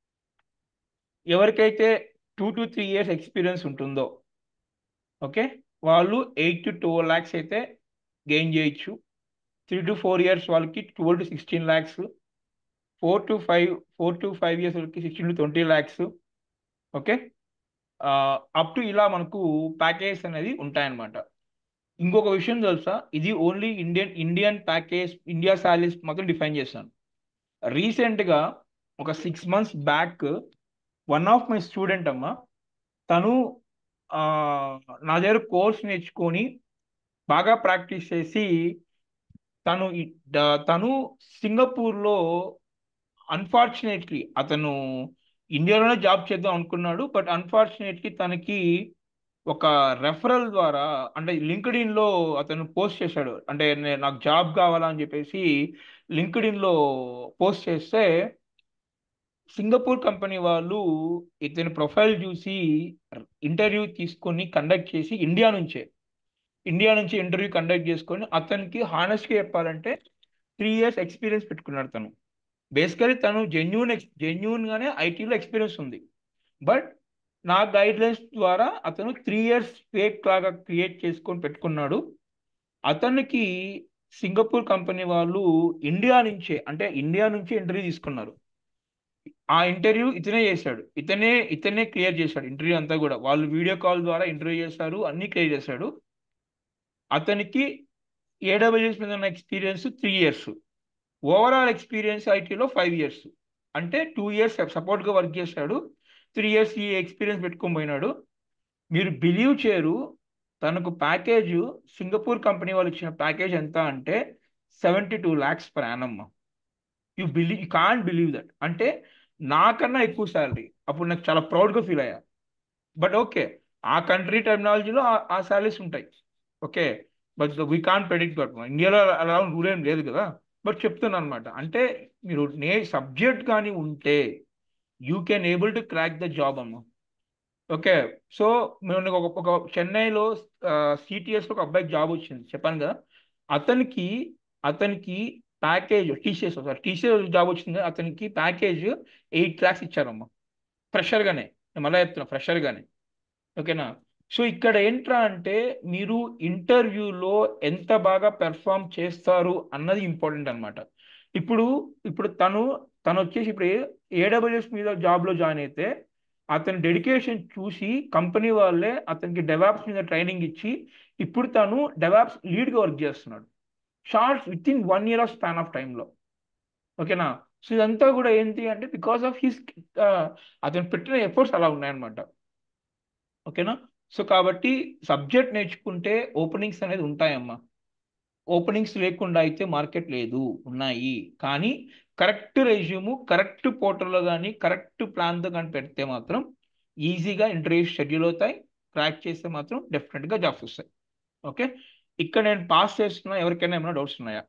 ఎవరికైతే two to three years experience ఉంటుందో ఓకే వాళ్ళు ఎయిట్ టు ట్వెల్వ్ ల్యాక్స్ అయితే గెయిన్ చేయొచ్చు త్రీ టు ఫోర్ ఇయర్స్ వాళ్ళకి twelve to sixteen lakhs four to five four to five years వాళ్ళకి sixteen to twenty lakhs okay up to ఇలా మనకు package అనేది ఉంటాయన్నమాట ఇంకొక విషయం తెలుసా ఇది only Indian Indian package India salaries మాత్రం డిఫైన్ చేశాను రీసెంట్గా ఒక six months back one of my student అమ్మ తను ఆ, నా దగ్గర కోర్స్ నేర్చుకొని బాగా ప్రాక్టీస్ చేసి తను ఈ- ద- తను సింగపూర్లో అన్ఫార్చునేట్లీ అతను ఇండియాలోనే జాబ్ చేద్దాం అనుకున్నాడు బట్ అన్ఫార్చునేట్లీ తనకి ఒక రెఫరల్ ద్వారా అంటే లింక్డ్ఇన్ లో అతను పోస్ట్ చేశాడు అంటే నే- నాకు జాబ్ కావాలా అని చెప్పేసి లింక్డ్ఇన్ లో పోస్ట్ చేస్తే సింగపూర్ కంపెనీ వాళ్ళు ఇతని ప్రొఫైల్ చూసి ఇంటర్వ్యూ తీసుకొని కండక్ట్ చేసి ఇండియా నుంచే ఇండియా నుంచి ఇంటర్వ్యూ కండక్ట్ చేసుకొని అతనికి హానెస్ట్గా చెప్పాలంటే త్రీ ఇయర్స్ ఎక్స్పీరియన్స్ పెట్టుకున్నాడు తను బేసికలీ తను జెన్యున్ జెన్యున్ గానే ఐటీలో ఎక్స్పీరియన్స్ ఉంది బట్ నా గైడ్ లైన్స్ ద్వారా అతను త్రీ ఇయర్స్ ఫేక్ లాగా క్రియేట్ చేసుకొని పెట్టుకున్నాడు అతనికి సింగపూర్ కంపెనీ వాళ్ళు ఇండియా నుంచే అంటే ఇండియా నుంచి ఇంటర్వ్యూ తీసుకున్నారు ఆ ఇంటర్వ్యూ ఇతనే చేశాడు ఇతనే ఇతనే క్లియర్ చేశాడు ఇంటర్వ్యూ అంతా కూడా వాళ్ళు వీడియో కాల్ ద్వారా ఇంటర్వ్యూ చేశారు అన్ని క్లియర్ చేశాడు అతనికి ఏడబ్ల్యూఎస్ మీద ఉన్న experience three years overall experience ఐటీలో ఫైవ్ ఇయర్స్ అంటే టూ ఇయర్స్ సపోర్ట్గా వర్క్ చేశాడు త్రీ ఇయర్స్ ఈ ఎక్స్పీరియన్స్ పెట్టుకొని పోయినాడు మీరు బిలీవ్ చేయరు తనకు ప్యాకేజ్ సింగపూర్ కంపెనీ వాళ్ళు ఇచ్చిన ప్యాకేజ్ ఎంత అంటే seventy two lakhs per annum you believe you can't believe that అంటే నాకన్నా ఎక్కువ శాలరీ అప్పుడు నాకు చాలా ప్రౌడ్గా ఫీల్ అయ్యా బట్ ఓకే ఆ కంట్రీ టెక్నాలజీలో ఆ శాలరీస్ ఉంటాయి okay but we can predict but ఇండియాలో అలా రూల్ ఏం లేదు కదా బట్ చెప్తున్నాను అనమాట అంటే మీరు నే సబ్జెక్ట్ కానీ ఉంటే you can able to crack the job అమ్మ ఓకే సో మేము ఒక ఒక చెన్నైలో సిటిఎస్లో ఒక అబ్బాయికి జాబ్ వచ్చింది చెప్పాను కదా అతనికి అతనికి package TCS sorry TCS job వచ్చింది అతనికి ప్యాకేజ్ ఎయిట్ ల్యాక్స్ ఇచ్చారమ్మా ఫ్రెషర్గానే నేను మళ్ళీ చెప్తున్నా ఫ్రెషర్గానే ఓకేనా సో ఇక్కడ ఏంట్రా అంటే మీరు ఇంటర్వ్యూలో ఎంత బాగా పెర్ఫామ్ చేస్తారు అన్నది ఇంపార్టెంట్ అనమాట ఇప్పుడు ఇప్పుడు తను తను వచ్చేసి ఇప్పుడు ఏడబ్ల్యూఎస్ మీద జాబ్లో జాయిన్ అయితే అతని డెడికేషన్ చూసి కంపెనీ వాళ్ళే అతనికి డెవాప్స్ మీద ట్రైనింగ్ ఇచ్చి ఇప్పుడు తను డెవాప్స్ లీడ్గా వర్క్ చేస్తున్నాడు short within one year of span of టైంలో ఓకేనా సో ఇదంతా కూడా ఏంటి అంటే బికాస్ ఆఫ్ హిస్ అతను పెట్టిన ఎఫర్ట్స్ అలా ఉన్నాయన్నమాట ఓకేనా సో కాబట్టి సబ్జెక్ట్ నేర్చుకుంటే ఓపెనింగ్స్ అనేది ఉంటాయమ్మా ఓపెనింగ్స్ లేకుండా అయితే మార్కెట్ లేదు ఉన్నాయి కానీ కరెక్ట్ రెజ్యూము కరెక్ట్ పోర్టల్లో కానీ కరెక్ట్ ప్లాన్తో కానీ పెడితే మాత్రం ఈజీగా ఇంటర్వ్యూ షెడ్యూల్ అవుతాయి క్రాక్ చేస్తే మాత్రం డెఫినెట్గా జాబ్స్ వస్తాయి ఓకే ఇక్కడ నేను పాస్ చేస్తున్నా ఎవరికైనా ఏమైనా డౌట్స్ ఉన్నాయా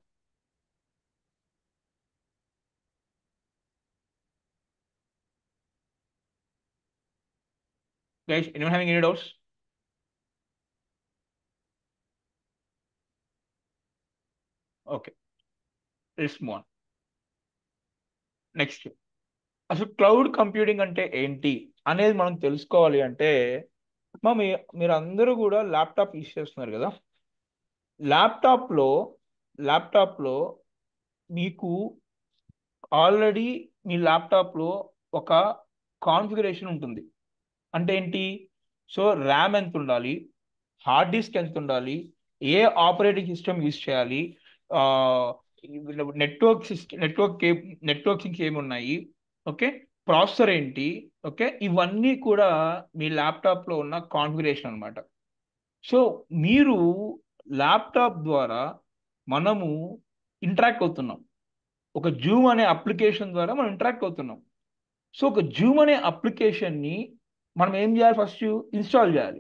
guys any having any doubts okay let's move on next అసలు క్లౌడ్ కంప్యూటింగ్ అంటే ఏంటి అనేది మనం తెలుసుకోవాలి అంటే మా మీ మీరు అందరూ కూడా ల్యాప్టాప్ యూస్ చేస్తున్నారు కదా ల్యాప్టాప్లో ల్యాప్టాప్లో మీకు ఆల్రెడీ మీ ల్యాప్టాప్లో ఒక కాన్ఫిగరేషన్ ఉంటుంది అంటే ఏంటి సో ర్యామ్ ఎంత ఉండాలి హార్డ్ డిస్క్ ఎంత ఉండాలి ఏ ఆపరేటింగ్ సిస్టమ్ యూస్ చేయాలి నెట్వర్క్ సిస్టమ్ నెట్వర్క్ నెట్వర్కింగ్స్ ఏమి ఉన్నాయి ఓకే ప్రాసెసర్ ఏంటి ఓకే ఇవన్నీ కూడా మీ ల్యాప్టాప్లో ఉన్న కాన్ఫిగరేషన్ అనమాట సో మీరు ల్యాప్టాప్ ద్వారా మనము ఇంటరాక్ట్ అవుతున్నాం ఒక జూమ్ అనే అప్లికేషన్ ద్వారా మనం ఇంటరాక్ట్ అవుతున్నాం సో ఒక జూమ్ అనే అప్లికేషన్ని మనం ఏం చేయాలి ఫస్ట్ ఇన్స్టాల్ చేయాలి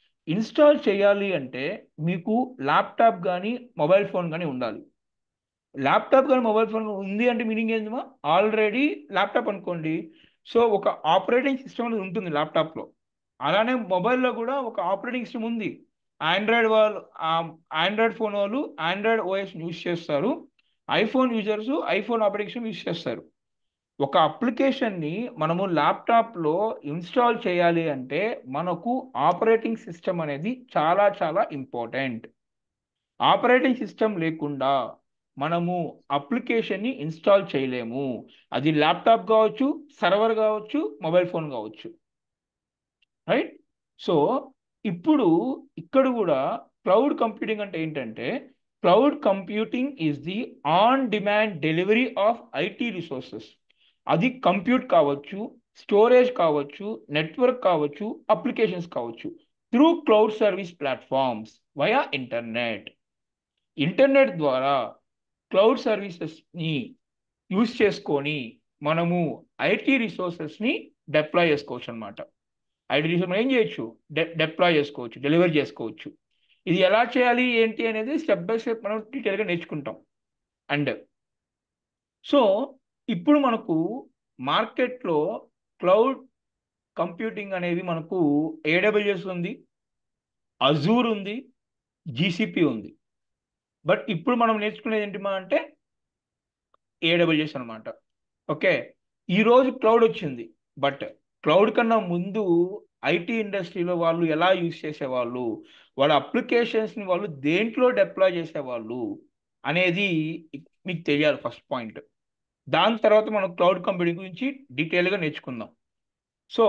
ఇన్స్టాల్ చేయాలి అంటే మీకు ల్యాప్టాప్ కానీ మొబైల్ ఫోన్ కానీ ఉండాలి ల్యాప్టాప్ కానీ మొబైల్ ఫోన్ ఉంది అంటే మీనింగ్ ఏంటమ్మా ఆల్రెడీ ల్యాప్టాప్ అనుకోండి సో ఒక ఆపరేటింగ్ సిస్టమ్ అనేది ఉంటుంది ల్యాప్టాప్లో అలానే మొబైల్లో కూడా ఒక ఆపరేటింగ్ సిస్టమ్ ఉంది ఆండ్రాయిడ్ వాళ్ళు ఆండ్రాయిడ్ ఫోన్ వాళ్ళు ఆండ్రాయిడ్ ఓఎస్ యూజ్ చేస్తారు iPhone users iPhone operating system use చేస్తారు ఒక అప్లికేషన్ని మనము ల్యాప్టాప్లో ఇన్స్టాల్ చేయాలి అంటే మనకు ఆపరేటింగ్ సిస్టమ్ అనేది చాలా చాలా ఇంపార్టెంట్ ఆపరేటింగ్ సిస్టమ్ లేకుండా మనము అప్లికేషన్ని ఇన్స్టాల్ చేయలేము అది ల్యాప్టాప్ కావచ్చు సర్వర్ కావచ్చు మొబైల్ ఫోన్ కావచ్చు రైట్ సో ఇప్పుడు ఇక్కడ కూడా క్లౌడ్ కంప్యూటింగ్ అంటే ఏంటంటే cloud computing is the on demand delivery of IT resources అది కంప్యూట్ కావచ్చు స్టోరేజ్ కావచ్చు నెట్వర్క్ కావచ్చు అప్లికేషన్స్ కావచ్చు through cloud service platforms via internet internet ద్వారా క్లౌడ్ సర్వీసెస్ని యూజ్ చేసుకొని మనము ఐటీ రిసోర్సెస్ని డెప్లాయ్ చేసుకోవచ్చు అనమాట ఐటీ రిసోర్స్ మనం ఏం చేయొచ్చు డెప్లాయ్ చేసుకోవచ్చు డెలివరీ చేసుకోవచ్చు ఇది ఎలా చేయాలి ఏంటి అనేది స్టెప్ బై స్టెప్ మనం డీటెయిల్గా నేర్చుకుంటాం అండ్ సో ఇప్పుడు మనకు మార్కెట్లో క్లౌడ్ కంప్యూటింగ్ అనేవి మనకు ఏడబ్ల్యూఎస్ ఉంది అజూర్ ఉంది జీసీపీ ఉంది బట్ ఇప్పుడు మనం నేర్చుకునేది ఏంటి మా అంటే ఏడబ్ల్యూఎస్ అనమాట ఓకే ఈరోజు క్లౌడ్ వచ్చింది బట్ క్లౌడ్ కన్నా ముందు ఐటీ ఇండస్ట్రీలో వాళ్ళు ఎలా యూజ్ చేసేవాళ్ళు వాళ్ళ అప్లికేషన్స్ని వాళ్ళు దేంట్లో డిప్లాయ్ చేసేవాళ్ళు అనేది మీకు తెలియాలి ఫస్ట్ పాయింట్ దాని తర్వాత మనం క్లౌడ్ కంప్యూటింగ్ గురించి డీటెయిల్గా నేర్చుకుందాం సో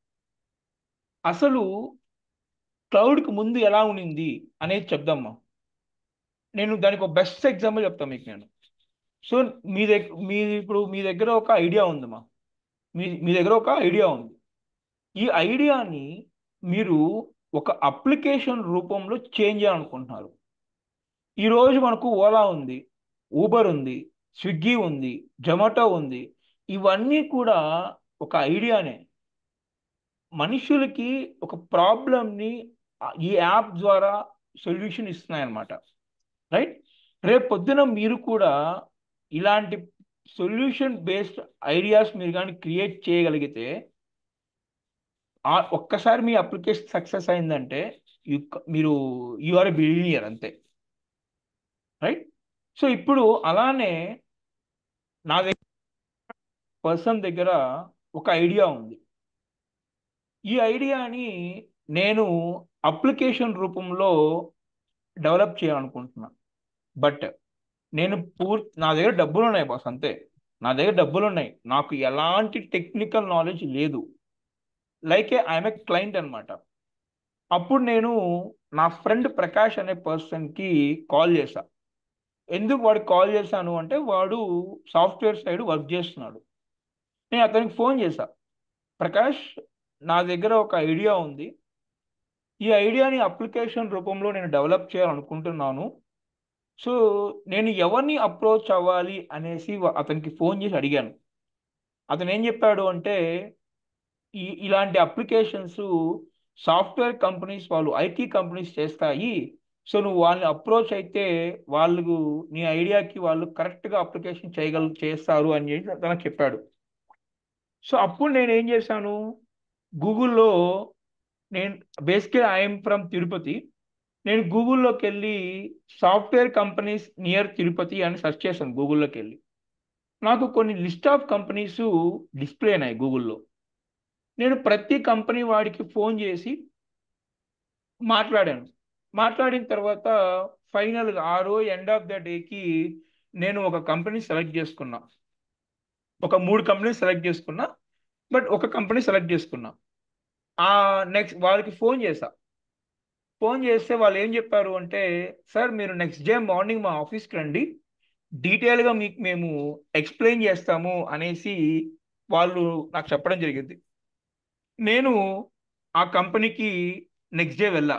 అసలు క్లౌడ్కి ముందు ఎలా ఉండింది అనేది చెప్దామా నేను దానికి ఒక బెస్ట్ ఎగ్జాంపుల్ చెప్తాను మీకు నేను సో మీ దగ్గర మీ ఇప్పుడు మీ దగ్గర ఒక ఐడియా ఉందమ్మా మీ మీ దగ్గర ఒక ఐడియా ఉంది ఈ ఐడియాని మీరు ఒక అప్లికేషన్ రూపంలో చేంజ్ చేయాలనుకుంటున్నారు ఈరోజు మనకు ఓలా ఉంది ఊబర్ ఉంది స్విగ్గీ ఉంది జొమాటో ఉంది ఇవన్నీ కూడా ఒక ఐడియానే మనుషులకి ఒక ప్రాబ్లమ్ని ఈ యాప్ ద్వారా సొల్యూషన్ ఇస్తున్నాయి అన్నమాట రైట్ రేపు పొద్దున మీరు కూడా ఇలాంటి సొల్యూషన్ బేస్డ్ ఐడియాస్ మీరు కానీ క్రియేట్ చేయగలిగితే ఒక్కసారి మీ అప్లికేషన్ సక్సెస్ అయిందంటే యు మీరు యు ఆర్ బిలినియర్ అంతే రైట్ సో ఇప్పుడు అలానే నా దగ్గర పర్సన్ దగ్గర ఒక ఐడియా ఉంది ఈ ఐడియాని నేను అప్లికేషన్ రూపంలో డెవలప్ చేయాలనుకుంటున్నా బట్ నేను పూర్తి నా దగ్గర డబ్బులు ఉన్నాయి బాస్ అంతే నా దగ్గర డబ్బులు ఉన్నాయి నాకు ఎలాంటి టెక్నికల్ నాలెడ్జ్ లేదు like a I'm a client అనమాట అప్పుడు నేను నా ఫ్రెండ్ ప్రకాష్ అనే పర్సన్కి కాల్ చేశా ఎందుకు వాడికి కాల్ చేశాను అంటే వాడు సాఫ్ట్వేర్ సైడ్ వర్క్ చేస్తున్నాడు నేను అతనికి ఫోన్ చేశా ప్రకాష్ నా దగ్గర ఒక ఐడియా ఉంది ఈ ఐడియాని అప్లికేషన్ రూపంలో నేను డెవలప్ చేయాలనుకుంటున్నాను సో నేను ఎవరిని అప్రోచ్ అవ్వాలి అనేసి అతనికి ఫోన్ చేసి అడిగాను అతను ఏం చెప్పాడు అంటే ఈ ఇలాంటి అప్లికేషన్స్ సాఫ్ట్వేర్ కంపెనీస్ వాళ్ళు ఐటీ కంపెనీస్ చేస్తాయి సో నువ్వు వాళ్ళని అప్రోచ్ అయితే వాళ్ళు నీ ఐడియాకి వాళ్ళు కరెక్ట్గా అప్లికేషన్ చేయగల చేస్తారు అని చెప్పి తనకు చెప్పాడు సో అప్పుడు నేను ఏం చేశాను గూగుల్లో నేను బేసిక్గా ఐఎమ్ ఫ్రమ్ తిరుపతి నేను గూగుల్లోకి వెళ్ళి సాఫ్ట్వేర్ కంపెనీస్ నియర్ తిరుపతి అని సెర్చ్ చేశాను గూగుల్లోకి వెళ్ళి నాకు కొన్ని లిస్ట్ ఆఫ్ కంపెనీస్ డిస్ప్లే అయినాయి గూగుల్లో నేను ప్రతి కంపెనీ వాడికి ఫోన్ చేసి మాట్లాడాను మాట్లాడిన తర్వాత ఫైనల్గా ఆ రోజు ఎండ్ ఆఫ్ ద డేకి నేను ఒక కంపెనీ సెలెక్ట్ చేసుకున్నా ఒక మూడు కంపెనీ సెలెక్ట్ చేసుకున్నా బట్ ఒక కంపెనీ సెలెక్ట్ చేసుకున్నా ఆ నెక్స్ట్ వాళ్ళకి ఫోన్ చేశా ఫోన్ చేస్తే వాళ్ళు ఏం చెప్పారు అంటే సార్ మీరు నెక్స్ట్ డే మార్నింగ్ మా ఆఫీస్కి రండి డీటెయిల్గా మీకు మేము ఎక్స్ప్లెయిన్ చేస్తాము అనేసి వాళ్ళు నాకు చెప్పడం జరిగింది నేను ఆ కంపెనీకి నెక్స్ట్ డే వెళ్ళా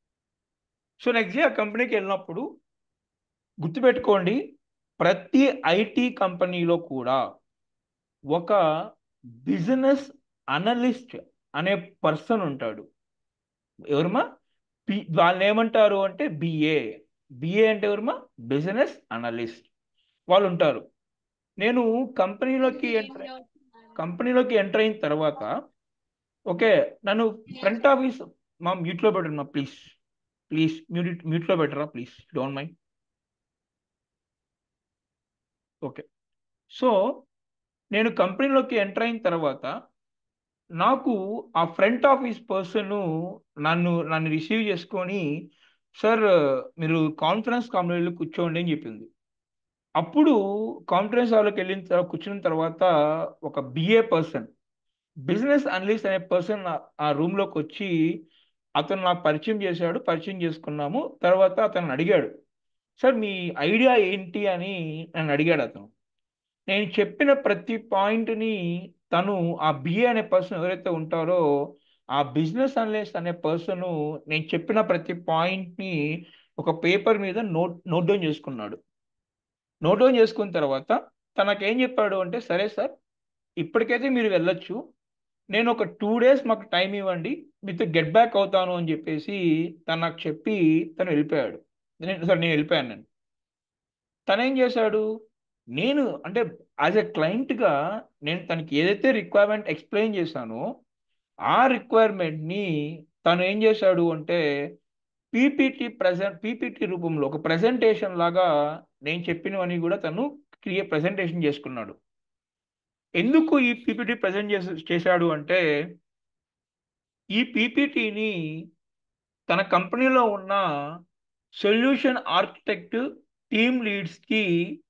సో నెక్స్ట్ డే ఆ కంపెనీకి వెళ్ళినప్పుడు గుర్తుపెట్టుకోండి ప్రతి ఐటీ కంపెనీలో కూడా ఒక బిజినెస్ అనలిస్ట్ అనే పర్సన్ ఉంటాడు ఎవరమ్మా పి వాళ్ళని ఏమంటారు అంటే బిఏ బిఏ అంటే ఎవరమ్మా బిజినెస్ అనలిస్ట్ వాళ్ళు ఉంటారు నేను కంపెనీలోకి ఎంటర్ కంపెనీలోకి ఎంటర్ అయిన తర్వాత ఓకే నన్ను ఫ్రంట్ ఆఫీస్ మా మ్యూట్లో పెట్టండి మా ప్లీజ్ ప్లీజ్ మ్యూట్ మ్యూట్లో పెట్టరా please don't mind okay so నేను కంపెనీలోకి ఎంటర్ అయిన తర్వాత నాకు ఆ ఫ్రంట్ ఆఫీస్ పర్సన్ నన్ను నన్ను రిసీవ్ చేసుకొని సార్ మీరు కాన్ఫరెన్స్ కామ్లో వెళ్ళి కూర్చోండి అని చెప్పింది అప్పుడు కాన్ఫరెన్స్ హాల్లోకి వెళ్ళిన తర్వాత కూర్చున్న తర్వాత ఒక బిఏ పర్సన్ బిజినెస్ అనలిస్ట్ అనే పర్సన్ ఆ రూమ్లోకి వచ్చి అతను నాకు పరిచయం చేశాడు పరిచయం చేసుకున్నాము తర్వాత అతను అడిగాడు సార్ మీ ఐడియా ఏంటి అని నన్ను అడిగాడు అతను నేను చెప్పిన ప్రతి పాయింట్ని తను ఆ బిఏ అనే పర్సన్ ఎవరైతే ఉంటారో ఆ బిజినెస్ అనలిస్ట్ అనే పర్సన్ నేను చెప్పిన ప్రతి పాయింట్ని ఒక పేపర్ మీద నోట్ నోట్ డౌన్ చేసుకున్నాడు నోట్ డౌన్ చేసుకున్న తర్వాత తనకేం చెప్పాడు అంటే సరే సార్ ఇప్పటికైతే మీరు వెళ్ళొచ్చు నేను ఒక టూ డేస్ మాకు టైం ఇవ్వండి మీతో గెట్ బ్యాక్ అవుతాను అని చెప్పేసి తను నాకు చెప్పి తను వెళ్ళిపోయాడు నేను సార్ నేను వెళ్ళిపోయాను నేను తను ఏం చేశాడు నేను అంటే యాజ్ ఎ క్లయింట్గా నేను తనకి ఏదైతే రిక్వైర్మెంట్ ఎక్స్ప్లెయిన్ చేశానో ఆ రిక్వైర్మెంట్ని తను ఏం చేశాడు అంటే పీపీటీ ప్రజెంట్ పీపీటీ రూపంలో ఒక ప్రజెంటేషన్ లాగా నేను చెప్పినవని కూడా తను క్రియ ప్రజెంటేషన్ చేసుకున్నాడు ఎందుకు ఈ పీపీటీ ప్రజెంట్ చేసి చేశాడు అంటే ఈ పీపీటీని తన కంపెనీలో ఉన్న సొల్యూషన్ ఆర్కిటెక్ట్ టీమ్ లీడ్స్కి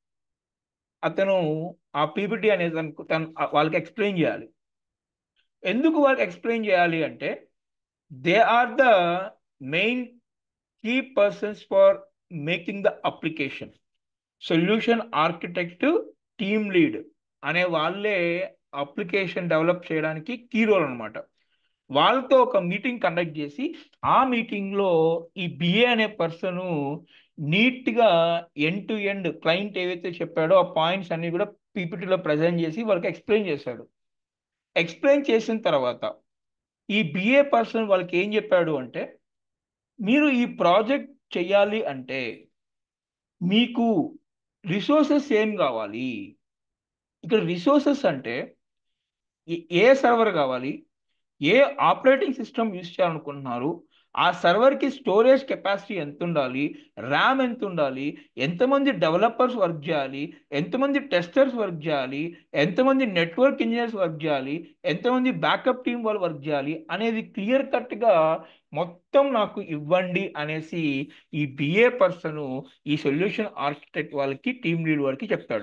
అతను ఆ పీపీటీ అనేది తనకు తను వాళ్ళకి ఎక్స్ప్లెయిన్ చేయాలి ఎందుకు వాళ్ళకి ఎక్స్ప్లెయిన్ చేయాలి అంటే they are the main key persons for making the application solution architect team lead అనే వాళ్ళే అప్లికేషన్ డెవలప్ చేయడానికి కీ రోల్ అనమాట వాళ్ళతో ఒక మీటింగ్ కండక్ట్ చేసి ఆ మీటింగ్లో ఈ బిఏ అనే పర్సన్ నీట్గా ఎండ్ టు ఎండ్ క్లయింట్ ఏవైతే చెప్పాడో ఆ పాయింట్స్ అన్ని కూడా పీపీటీలో ప్రజెంట్ చేసి వాళ్ళకి ఎక్స్ప్లెయిన్ చేశాడు ఎక్స్ప్లెయిన్ చేసిన తర్వాత ఈ బిఏ పర్సన్ వాళ్ళకి ఏం చెప్పాడు అంటే మీరు ఈ ప్రాజెక్ట్ చెయ్యాలి అంటే మీకు రిసోర్సెస్ ఏం కావాలి ఇక్కడ రిసోర్సెస్ అంటే ఏ సర్వర్ కావాలి ఏ ఆపరేటింగ్ సిస్టమ్ యూజ్ చేయాలనుకుంటున్నారు ఆ సర్వర్కి స్టోరేజ్ కెపాసిటీ ఎంత ఉండాలి ర్యామ్ ఎంత ఉండాలి ఎంతమంది డెవలపర్స్ వర్క్ చేయాలి ఎంతమంది టెస్టర్స్ వర్క్ చేయాలి ఎంతమంది నెట్వర్క్ ఇంజనీర్స్ వర్క్ చేయాలి ఎంతమంది బ్యాకప్ టీం వాళ్ళు వర్క్ చేయాలి అనేది క్లియర్ కట్గా మొత్తం నాకు ఇవ్వండి అనేసి ఈ బిఏ పర్సన్ ఈ సొల్యూషన్ ఆర్కిటెక్ట్ వాళ్ళకి టీమ్ లీడ్ వాళ్ళకి చెప్తాడు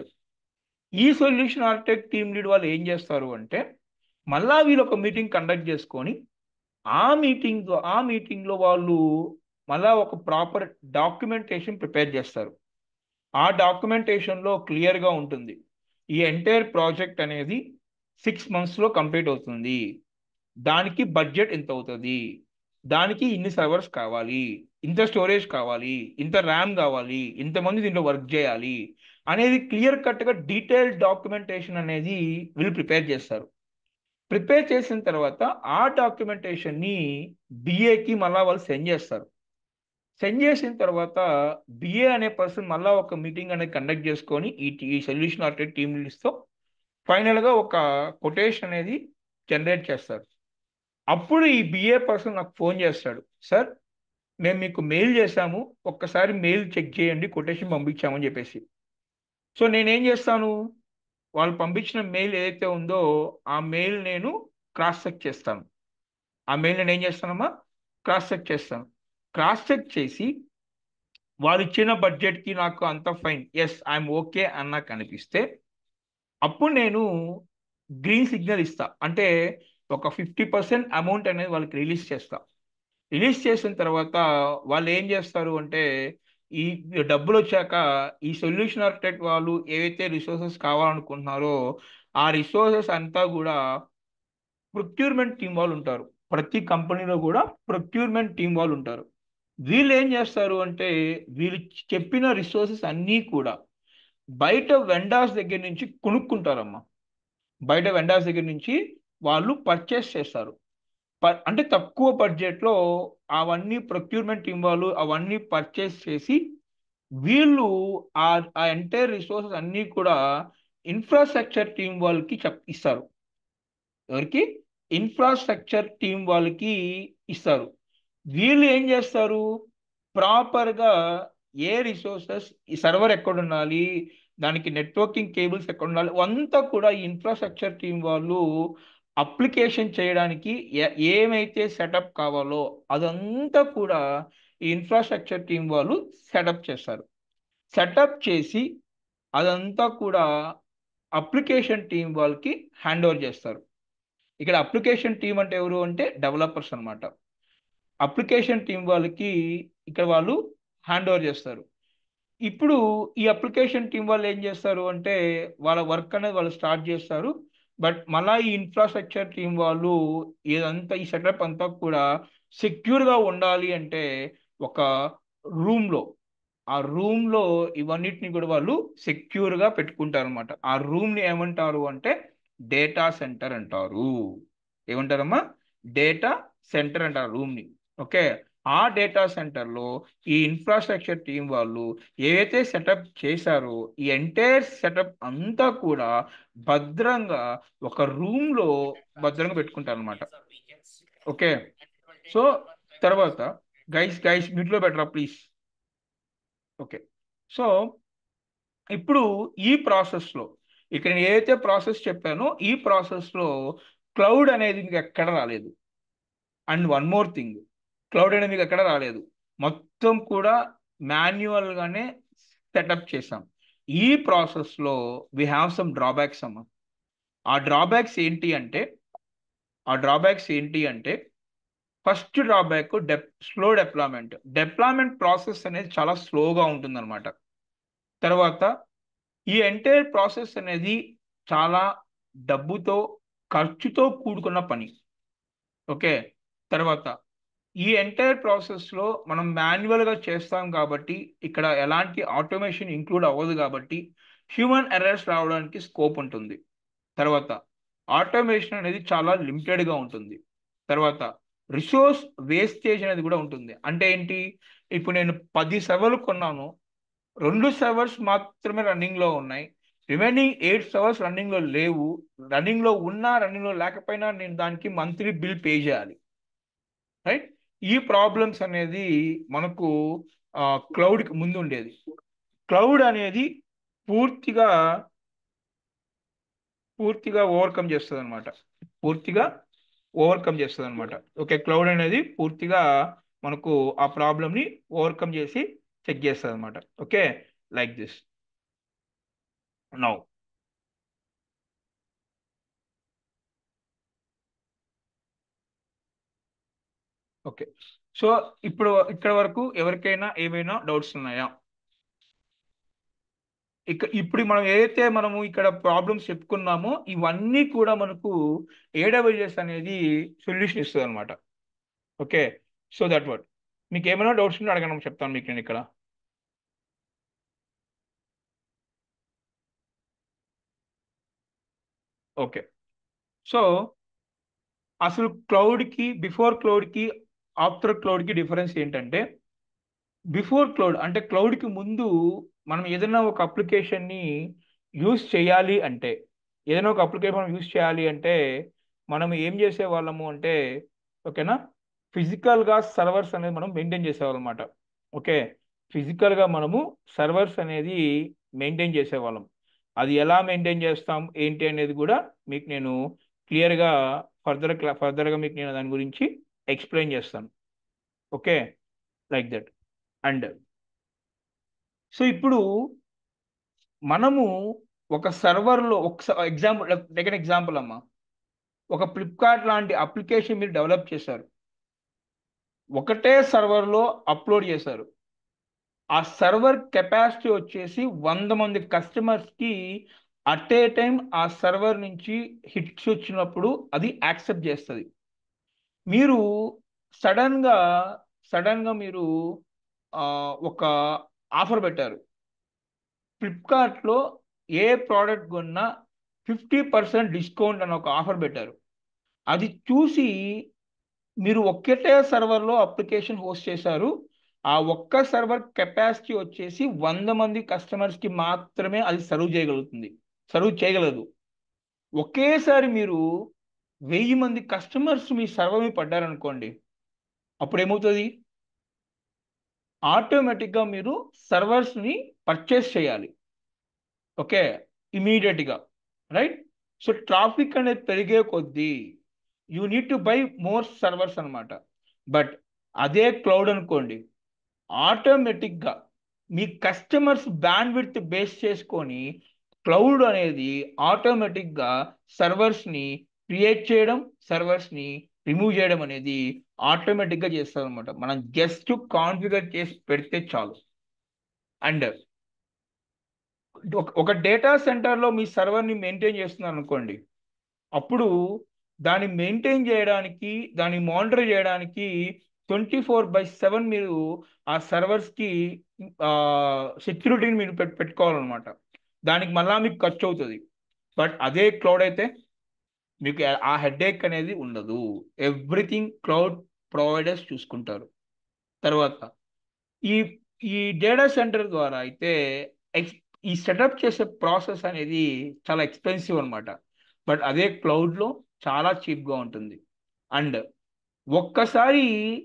ఈ సొల్యూషన్ ఆర్కిటెక్ట్ టీమ్ లీడ్ వాళ్ళు ఏం చేస్తారు అంటే మళ్ళా వీళ్ళు ఒక మీటింగ్ కండక్ట్ చేసుకొని ఆ మీటింగ్ ఆ మీటింగ్లో వాళ్ళు మళ్ళా ఒక ప్రాపర్ డాక్యుమెంటేషన్ ప్రిపేర్ చేస్తారు ఆ డాక్యుమెంటేషన్లో క్లియర్గా ఉంటుంది ఈ ఎంటైర్ ప్రాజెక్ట్ అనేది సిక్స్ మంత్స్లో కంప్లీట్ అవుతుంది దానికి బడ్జెట్ ఎంత అవుతుంది దానికి ఇన్ని సర్వర్స్ కావాలి ఇంత స్టోరేజ్ కావాలి ఇంత ర్యామ్ కావాలి ఇంతమంది దీంట్లో వర్క్ చేయాలి అనేది క్లియర్ కట్గా డీటెయిల్ డాక్యుమెంటేషన్ అనేది వీళ్ళు ప్రిపేర్ చేస్తారు ప్రిపేర్ చేసిన తర్వాత ఆ డాక్యుమెంటేషన్ని బిఏకి మళ్ళా వాళ్ళు సెండ్ చేస్తారు సెండ్ చేసిన తర్వాత బిఏ అనే పర్సన్ మళ్ళా ఒక మీటింగ్ అనేది కండక్ట్ చేసుకొని ఈ ఈ సొల్యూషన్ ఆర్కిటెక్ట్ టీమ్ లీడ్స్తో ఫైనల్గా ఒక కొటేషన్ అనేది జనరేట్ చేస్తారు అప్పుడు ఈ బిఏ పర్సన్ నాకు ఫోన్ చేస్తాడు సార్ మేము మీకు మెయిల్ చేశాము ఒక్కసారి మెయిల్ చెక్ చేయండి కొటేషన్ పంపించామని చెప్పేసి సో నేనేం చేస్తాను వాళ్ళు పంపించిన మెయిల్ ఏదైతే ఉందో ఆ మెయిల్ నేను క్రాస్ చెక్ చేస్తాను ఆ మెయిల్ నేను ఏం చేస్తానమ్మా క్రాస్ చెక్ చేస్తాను క్రాస్ చెక్ చేసి వాళ్ళు ఇచ్చిన బడ్జెట్కి నాకు అంత ఫైన్ ఎస్ ఐఎమ్ ఓకే అని నాకు అనిపిస్తే అప్పుడు నేను గ్రీన్ సిగ్నల్ ఇస్తా అంటే ఒక ఫిఫ్టీ పర్సెంట్ అమౌంట్ అనేది వాళ్ళకి రిలీజ్ చేస్తా రిలీజ్ చేసిన తర్వాత వాళ్ళు ఏం చేస్తారు అంటే ఈ డబ్బులు వచ్చాక ఈ సొల్యూషన్ ఆర్కిటెక్ట్ వాళ్ళు ఏవైతే రిసోర్సెస్ కావాలనుకుంటున్నారో ఆ రిసోర్సెస్ అంతా కూడా ప్రొక్యూర్మెంట్ టీం వాళ్ళు ఉంటారు ప్రతి కంపెనీలో కూడా ప్రొక్యూర్మెంట్ టీం వాళ్ళు ఉంటారు వీళ్ళు ఏం చేస్తారు అంటే వీళ్ళు చెప్పిన రిసోర్సెస్ అన్నీ కూడా బయట వెండార్స్ దగ్గర నుంచి కొనుక్కుంటారమ్మా బయట వెండార్స్ దగ్గర నుంచి వాళ్ళు పర్చేస్ చేస్తారు అంటే తక్కువ బడ్జెట్లో అవన్నీ ప్రొక్యూర్మెంట్ టీం వాళ్ళు అవన్నీ పర్చేస్ చేసి వీళ్ళు ఆ ఆ ఎంటైర్ రిసోర్సెస్ అన్నీ కూడా ఇన్ఫ్రాస్ట్రక్చర్ టీం వాళ్ళకి చెప్ ఇస్తారు ఎవరికి ఇన్ఫ్రాస్ట్రక్చర్ టీం వాళ్ళకి ఇస్తారు వీళ్ళు ఏం చేస్తారు ప్రాపర్గా ఏ రిసోర్సెస్ ఈ సర్వర్ ఎక్కడ ఉండాలి దానికి నెట్వర్కింగ్ కేబుల్స్ ఎక్కడ ఉండాలి అంతా కూడా ఈ ఇన్ఫ్రాస్ట్రక్చర్ టీం వాళ్ళు అప్లికేషన్ చేయడానికి ఏ- ఏమైతే సెటప్ కావాలో అదంతా కూడా ఈ ఇన్ఫ్రాస్ట్రక్చర్ టీం వాళ్ళు సెటప్ చేస్తారు సెటప్ చేసి అదంతా కూడా అప్లికేషన్ టీం వాళ్ళకి హ్యాండ్ ఓవర్ చేస్తారు ఇక్కడ అప్లికేషన్ టీం అంటే ఎవరు అంటే డెవలపర్స్ అన్నమాట అప్లికేషన్ టీం వాళ్ళకి ఇక్కడ వాళ్ళు హ్యాండ్ ఓవర్ చేస్తారు ఇప్పుడు ఈ అప్లికేషన్ టీం వాళ్ళు ఏం చేస్తారు అంటే వాళ్ళ వర్క్ అనేది వాళ్ళు స్టార్ట్ చేస్తారు బట్ మళ్ళా ఈ ఇన్ఫ్రాస్ట్రక్చర్ టీం వాళ్ళు ఇదంతా ఈ సెటప్ అంతా కూడా సెక్యూర్గా ఉండాలి అంటే ఒక రూమ్లో ఆ రూమ్లో ఇవన్నిటిని కూడా వాళ్ళు సెక్యూర్గా పెట్టుకుంటారు అనమాట ఆ రూమ్ని ఏమంటారు అంటే డేటా సెంటర్ అంటారు ఏమంటారమ్మా డేటా సెంటర్ అంటారు రూమ్ని ఓకే ఆ డేటా సెంటర్లో ఈ ఇన్ఫ్రాస్ట్రక్చర్ టీం వాళ్ళు ఏవైతే సెటప్ చేశారో ఈ ఎంటైర్ సెటప్ అంతా కూడా భద్రంగా ఒక రూమ్లో భద్రంగా పెట్టుకుంటారు అనమాట ఓకే సో తర్వాత గైస్ గైస్ మీట్లో బెటరా ప్లీజ్ ఓకే సో ఇప్పుడు ఈ ప్రాసెస్లో ఇక్కడ నేను ఏదైతే ప్రాసెస్ చెప్పానో ఈ ప్రాసెస్లో క్లౌడ్ అనేది మీకు ఎక్కడ రాలేదు and one more thing cloud అనేది మీకు ఎక్కడ రాలేదు మొత్తం కూడా మాన్యువల్గానే సెటప్ చేసాం ఈ ప్రాసెస్లో వి హ్యావ్ సమ్ డ్రాబ్యాక్స్ అమ్మ ఆ డ్రాబ్యాక్స్ ఏంటి అంటే ఆ డ్రాబ్యాక్స్ ఏంటి అంటే ఫస్ట్ డ్రాబ్యాక్ డెప్ స్లో డెప్లాయ్మెంట్ డెప్లాయ్మెంట్ ప్రాసెస్ అనేది చాలా స్లోగా ఉంటుందన్నమాట తర్వాత ఈ ఎంటైర్ ప్రాసెస్ అనేది చాలా డబ్బుతో ఖర్చుతో కూడుకున్న పని ఓకే తర్వాత ఈ ఎంటైర్ ప్రాసెస్లో మనం మాన్యువల్గా చేస్తాం కాబట్టి ఇక్కడ ఎలాంటి ఆటోమేషన్ ఇంక్లూడ్ అవ్వదు కాబట్టి హ్యూమన్ ఎర్రర్స్ రావడానికి స్కోప్ ఉంటుంది తర్వాత ఆటోమేషన్ అనేది చాలా లిమిటెడ్గా ఉంటుంది తర్వాత రిసోర్స్ వేస్టేజ్ అనేది కూడా ఉంటుంది అంటే ఏంటి ఇప్పుడు నేను పది సర్వర్లు కొన్నాను రెండు సర్వర్స్ మాత్రమే రన్నింగ్లో ఉన్నాయి రిమైనింగ్ ఎయిట్ సర్వర్స్ రన్నింగ్లో లేవు రన్నింగ్లో ఉన్నా రన్నింగ్లో లేకపోయినా నేను దానికి మంత్లీ బిల్ పే చేయాలి రైట్ ఈ ప్రాబ్లమ్స్ అనేది మనకు క్లౌడ్కి ముందు ఉండేది క్లౌడ్ అనేది పూర్తిగా పూర్తిగా ఓవర్కమ్ చేస్తుంది అనమాట పూర్తిగా ఓవర్కమ్ చేస్తుంది అనమాట ఓకే క్లౌడ్ అనేది పూర్తిగా మనకు ఆ ప్రాబ్లమ్ని ఓవర్కమ్ చేసి చెక్ చేస్తుంది అనమాట okay like this now okay so ఇప్పుడు ఇక్కడ వరకు ఎవరికైనా ఏమైనా డౌట్స్ ఉన్నాయా ఇక ఇప్పుడు మనం ఏదైతే మనము ఇక్కడ ప్రాబ్లమ్స్ చెప్పుకున్నామో ఇవన్నీ కూడా మనకు ఏడబ్ల్యూఎస్ అనేది సొల్యూషన్ ఇస్తుంది అనమాట ఓకే సో దట్ వాట్ మీకు ఏమైనా డౌట్స్ ఉంటే అడగడం చెప్తాను మీకు నేను ఇక్కడ ఓకే సో అసలు క్లౌడ్కి బిఫోర్ క్లౌడ్కి ఆఫ్టర్ క్లౌడ్కి డిఫరెన్స్ ఏంటంటే బిఫోర్ క్లౌడ్ అంటే క్లౌడ్కి ముందు మనం ఏదైనా ఒక అప్లికేషన్ని యూస్ చేయాలి అంటే ఏదైనా ఒక అప్లికేషన్ యూస్ చేయాలి అంటే మనం ఏం చేసేవాళ్ళము అంటే ఓకేనా ఫిజికల్గా సర్వర్స్ అనేది మనం మెయింటైన్ చేసేవాళ్ళం అనమాట ఓకే ఫిజికల్గా మనము సర్వర్స్ అనేది మెయింటైన్ చేసేవాళ్ళం అది ఎలా మెయింటైన్ చేస్తాం ఏంటి అనేది కూడా మీకు నేను క్లియర్గా ఫర్దర్ ఫర్దర్గా మీకు నేను దాని గురించి ఎక్స్ప్లెయిన్ చేస్తాను okay like that and so ఇప్పుడు మనము ఒక సర్వర్లో ఒక ఎగ్జాంపుల్ సెకండ్ ఎగ్జాంపుల్ అమ్మా ఒక ఫ్లిప్కార్ట్ లాంటి అప్లికేషన్ మీరు డెవలప్ చేశారు ఒకటే సర్వర్లో అప్లోడ్ చేశారు ఆ సర్వర్ కెపాసిటీ వచ్చేసి వంద మంది కస్టమర్స్కి అట్ ఏ టైం ఆ సర్వర్ నుంచి హిట్స్ వచ్చినప్పుడు అది యాక్సెప్ట్ చేస్తుంది మీరు సడన్గా సడన్గా మీరు ఒక ఆఫర్ పెట్టారు ఫ్లిప్కార్ట్లో ఏ ప్రోడక్ట్ కొన్నా ఫిఫ్టీ పర్సెంట్ డిస్కౌంట్ అని ఒక ఆఫర్ పెట్టారు అది చూసి మీరు ఒక్కటే సర్వర్లో అప్లికేషన్ హోస్ట్ చేశారు ఆ ఒక్క సర్వర్ కెపాసిటీ వచ్చేసి వంద మంది కస్టమర్స్కి మాత్రమే అది సర్వ్ చేయగలుగుతుంది సర్వ్ చేయగలదు ఒకేసారి మీరు వెయ్యి మంది కస్టమర్స్ మీ సర్వర్ మీద పడ్డారనుకోండి అప్పుడు ఏమవుతుంది ఆటోమేటిక్గా మీరు సర్వర్స్ని పర్చేస్ చేయాలి ఓకే ఇమీడియట్గా రైట్ సో ట్రాఫిక్ అనేది పెరిగే కొద్దీ you need to buy more servers అనమాట బట్ అదే క్లౌడ్ అనుకోండి ఆటోమేటిక్గా మీ కస్టమర్స్ బ్యాండ్ విత్ బేస్ చేసుకొని క్లౌడ్ అనేది ఆటోమేటిక్గా సర్వర్స్ని క్రియేట్ చేయడం సర్వర్స్ని రిమూవ్ చేయడం అనేది ఆటోమేటిక్గా చేస్తారు అనమాట మనం జస్ట్ కాన్ఫిగర్ చేసి పెడితే చాలు అండ్ ఒక డేటా సెంటర్లో మీ సర్వర్ని మెయింటైన్ చేస్తున్నారు అనుకోండి అప్పుడు దాన్ని మెయింటైన్ చేయడానికి దాన్ని మానిటర్ చేయడానికి ట్వంటీ ఫోర్ బై సెవెన్ మీరు ఆ సర్వర్స్కి సెక్యూరిటీని మీరు పెట్టు పెట్టుకోవాలన్నమాట దానికి మళ్ళా మీకు ఖర్చు అవుతుంది బట్ అదే క్లౌడ్ అయితే మీకు ఆ హెడేక్ అనేది ఉండదు ఎవ్రీథింగ్ క్లౌడ్ ప్రొవైడర్స్ చూసుకుంటారు తర్వాత ఈ ఈ డేటా సెంటర్ ద్వారా అయితే ఎక్స్ ఈ సెటప్ చేసే ప్రాసెస్ అనేది చాలా ఎక్స్పెన్సివ్ అనమాట బట్ అదే క్లౌడ్లో చాలా చీప్గా ఉంటుంది అండ్ ఒక్కసారి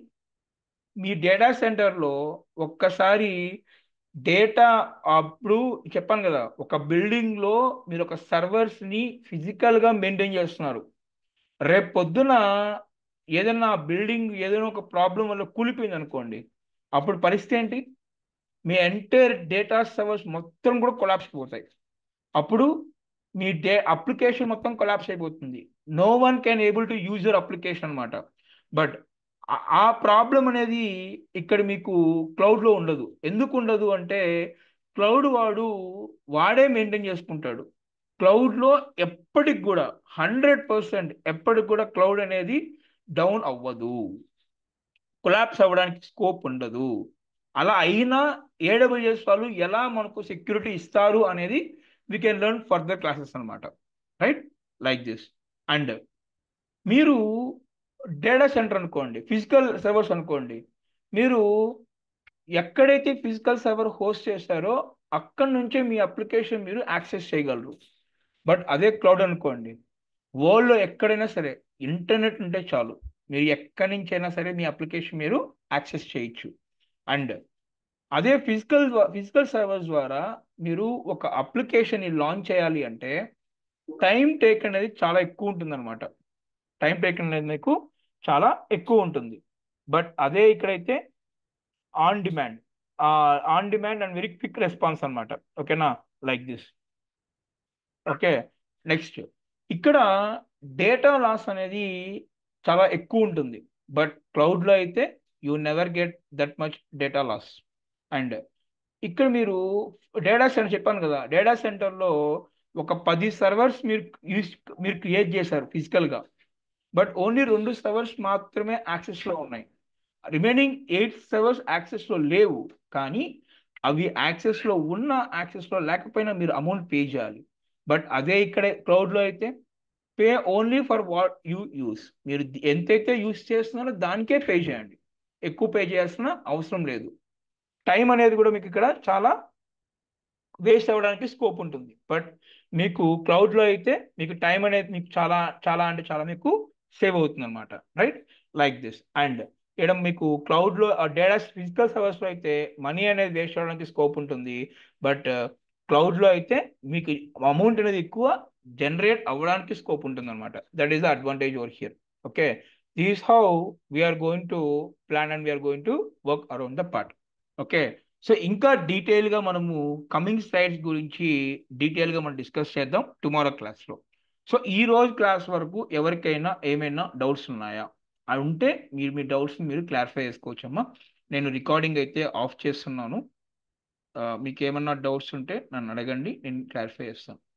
మీ డేటా సెంటర్లో ఒక్కసారి డేటా అప్పుడు చెప్పాను కదా ఒక బిల్డింగ్లో మీరు ఒక సర్వర్స్ని ఫిజికల్గా మెయింటైన్ చేస్తున్నారు రేపు పొద్దున ఏదైనా బిల్డింగ్ ఏదైనా ఒక ప్రాబ్లం వల్ల కూలిపోయింది అనుకోండి అప్పుడు పరిస్థితి ఏంటి మీ ఎంటైర్ డేటా సర్వర్స్ మొత్తం కూడా కొలాప్స్ పోతాయి అప్పుడు మీ డే అప్లికేషన్ మొత్తం కొలాప్స్ అయిపోతుంది no one can able to use your application అనమాట బట్ ఆ ప్రాబ్లం అనేది ఇక్కడ మీకు క్లౌడ్లో ఉండదు ఎందుకు ఉండదు అంటే క్లౌడ్ వాడు వాడే మెయింటైన్ చేసుకుంటాడు క్లౌడ్లో ఎప్పటికి కూడా హండ్రెడ్ పర్సెంట్ ఎప్పటికి కూడా క్లౌడ్ అనేది డౌన్ అవ్వదు కొలాప్స్ అవ్వడానికి స్కోప్ ఉండదు అలా అయినా ఏడబ్ల్యూఎస్ వాళ్ళు ఎలా మనకు సెక్యూరిటీ ఇస్తారు అనేది we can learn further classes అనమాట రైట్ లైక్ దిస్ అండ్ మీరు డేటా సెంటర్ అనుకోండి ఫిజికల్ సర్వర్స్ అనుకోండి మీరు ఎక్కడైతే ఫిజికల్ సర్వర్ హోస్ట్ చేస్తారో అక్కడ నుంచే మీ అప్లికేషన్ మీరు యాక్సెస్ చేయగలరు బట్ అదే క్లౌడ్ అనుకోండి వరల్డ్లో ఎక్కడైనా సరే ఇంటర్నెట్ ఉంటే చాలు మీరు ఎక్కడి నుంచి అయినా సరే మీ అప్లికేషన్ మీరు యాక్సెస్ చేయొచ్చు అండ్ అదే ఫిజికల్ ఫిజికల్ సర్వర్స్ ద్వారా మీరు ఒక అప్లికేషన్ లాంచ్ చేయాలి అంటే టైం టేక్ అనేది చాలా ఎక్కువ ఉంటుంది అనమాట టైం టేక్ అనేది మీకు చాలా ఎక్కువ ఉంటుంది బట్ అదే ఇక్కడైతే on demand on demand and very quick response అనమాట ఓకేనా లైక్ దిస్ ఓకే నెక్స్ట్ ఇక్కడ డేటా లాస్ అనేది చాలా ఎక్కువ ఉంటుంది బట్ క్లౌడ్లో అయితే you never get that much data loss and ఇక్కడ మీరు డేటా సెంటర్ చెప్పాను కదా డేటా సెంటర్లో ఒక పది సర్వర్స్ మీరు యూస్ మీరు క్రియేట్ చేశారు ఫిజికల్గా బట్ ఓన్లీ రెండు సర్వర్స్ మాత్రమే యాక్సెస్లో ఉన్నాయి రిమైనింగ్ ఎయిట్ సర్వర్స్ యాక్సెస్లో లేవు కానీ అవి యాక్సెస్లో ఉన్న యాక్సెస్లో లేకపోయినా మీరు అమౌంట్ పే చేయాలి బట్ అదే ఇక్కడ క్లౌడ్లో అయితే pay only for what you use మీరు ఎంతైతే యూస్ చేస్తున్నారో దానికే పే చేయండి ఎక్కువ పే చేయాల్సిన అవసరం లేదు టైం అనేది కూడా మీకు ఇక్కడ చాలా వేస్ట్ అవ్వడానికి స్కోప్ ఉంటుంది బట్ మీకు క్లౌడ్లో అయితే మీకు టైం అనేది మీకు చాలా చాలా అంటే చాలా మీకు సేవ్ అవుతుంది అనమాట రైట్ లైక్ దిస్ అండ్ ఇక్కడ మీకు క్లౌడ్లో డేటా ఫిజికల్ సర్వర్స్లో అయితే మనీ అనేది వేస్ట్ అవ్వడానికి స్కోప్ ఉంటుంది బట్ క్లౌడ్లో అయితే మీకు అమౌంట్ అనేది ఎక్కువ జనరేట్ అవ్వడానికి స్కోప్ ఉంటుంది అనమాట that is the advantage over here okay this how we are going to plan and we are going to work around the part okay so ఇంకా డీటెయిల్గా మనము కమింగ్ స్లైడ్స్ గురించి డీటెయిల్గా మనం డిస్కస్ చేద్దాం టుమారో క్లాస్లో సో ఈ రోజు క్లాస్ వరకు ఎవరికైనా ఏమైనా డౌట్స్ ఉన్నాయా అవి ఉంటే మీరు మీ డౌట్స్ని మీరు క్లారిఫై చేసుకోవచ్చమ్మా నేను రికార్డింగ్ అయితే ఆఫ్ చేస్తున్నాను మీకు ఏమన్నా డౌట్స్ ఉంటే నన్ను అడగండి నేను క్లారిఫై చేస్తాను